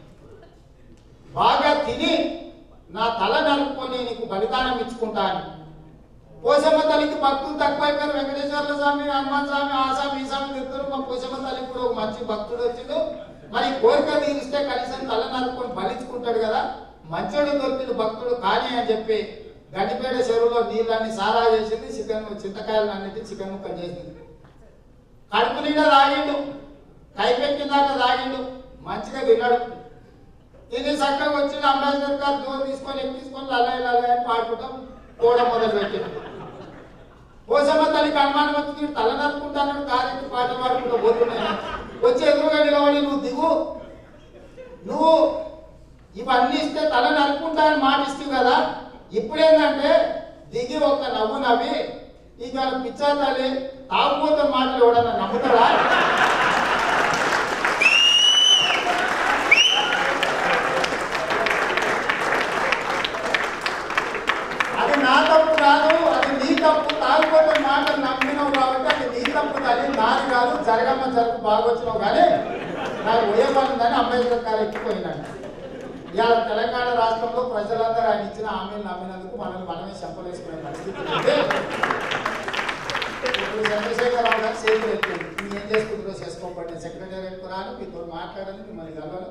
A: బాగా తిని నా తల నరుక్కొని నీకు బలిదానం ఇచ్చుకుంటాను పోసమ్మ తల్లికి భక్తులు తక్కువైపోయారు వెంకటేశ్వర స్వామి హనుమాన్ స్వామి ఆ స్వామి ఈ స్వామి తిరుగుతారు మా పోసమ్మ తల్లికి కూడా ఒక మంచి భక్తుడు వచ్చిండు మరి కోరిక తీరిస్తే కనీసం తల నరుక్కొని బలించుకుంటాడు కదా మంచోడు దొరికిండు భక్తుడు కానీ అని చెప్పి గండిపేట చెరువులో నీళ్ళని సారా చేసింది చికెన్ చింతకాయలు అన్నిటి చికెన్ ముక్కలు చేసింది కడుపు నిండా తాగిండు కైపెక్కిందాక తాగిండు మంచిగా తిన్నాడు తిని చక్కగా వచ్చిన అంబాసిడర్ గారు దూరం తీసుకొని ఎక్కి తీసుకొని లల్లయ్య లల్లయ్య అని పాడుకుంటాం కూడా మొదలు పెట్టిండు పోసమ్మ తల్లికి అనుమానం వచ్చి తల నరుకుంటానని కారెక్కి పాటలు పాడుకుంటూ పోతున్నాయి వచ్చి ఎదురుగా నిలబడి నువ్వు దిగు నువ్వు ఇవన్నీ ఇస్తే తల నరుకుంటా అని మాట ఇస్తావు కదా ఇప్పుడేంటంటే దిగి ఒక నవ్వు నవ్వి ఇక పిచ్చా తల్లి తాగుపోతే మాటలు ఎవడన్నా నమ్ముతారా అది నా తప్పు కాదు అది నీ తప్పు తాగిపోతే మాటలు నమ్మినావు కాబట్టి అది నీ తప్పు తల్లి నాది కాదు జరగమ్మ జరుగు బాగొచ్చినావు కానీ నాకు పోయేమనుందని అంబేద్కర్ గారు ఎక్కిపోయినాడు ఇవాళ తెలంగాణ రాష్ట్రంలో ప్రజలందరూ ఆయన ఇచ్చిన హామీలు నమ్మినందుకు మనల్ని మనమే చెప్పలేసుకునే పరిస్థితి ఉంది. ఇప్పుడు చంద్రశేఖరరావు గారు చేతులు ఎత్తింది మీరు ఏం చేసుకుంటారో చేసుకోకండి సెక్రటేరియట్ రాను మీతో మాట్లాడని మిమ్మల్ని కలవను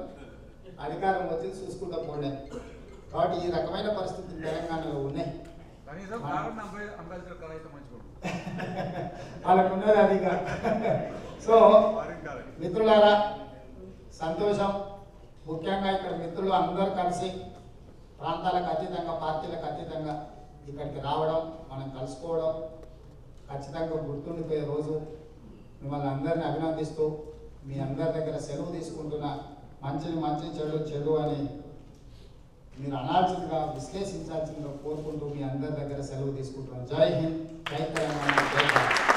A: అధికారం వచ్చి చూసుకుంటా పోండి కాబట్టి ఈ రకమైన పరిస్థితులు తెలంగాణలో ఉన్నాయి
B: ఫారెన్ అంబే- అంబాసిడర్ కార్ అయితే మంచిగా ఉంటుంది.
A: వాళ్ళకు ఉన్నది అది ఇక. సో
B: ఫారెన్ కార్
A: మిత్రులారా సంతోషం ముఖ్యంగా ఇక్కడ మిత్రులు అందరూ కలిసి ప్రాంతాలకు అతీతంగా పార్టీలకు అతీతంగా ఇక్కడికి రావడం మనం కలుసుకోవడం ఖచ్చితంగా గుర్తుండిపోయే రోజు మిమ్మల్ని అందరిని అభినందిస్తూ మీ అందరి దగ్గర సెలవు తీసుకుంటున్న మంచిని మంచి చెడు చెడు అని మీరు అనాల్సిందిగా విశ్లేషించాల్సిందిగా కోరుకుంటూ మీ అందరి దగ్గర సెలవు తీసుకుంటున్నాను జై హింద్ జై తెలంగాణ జై భారత్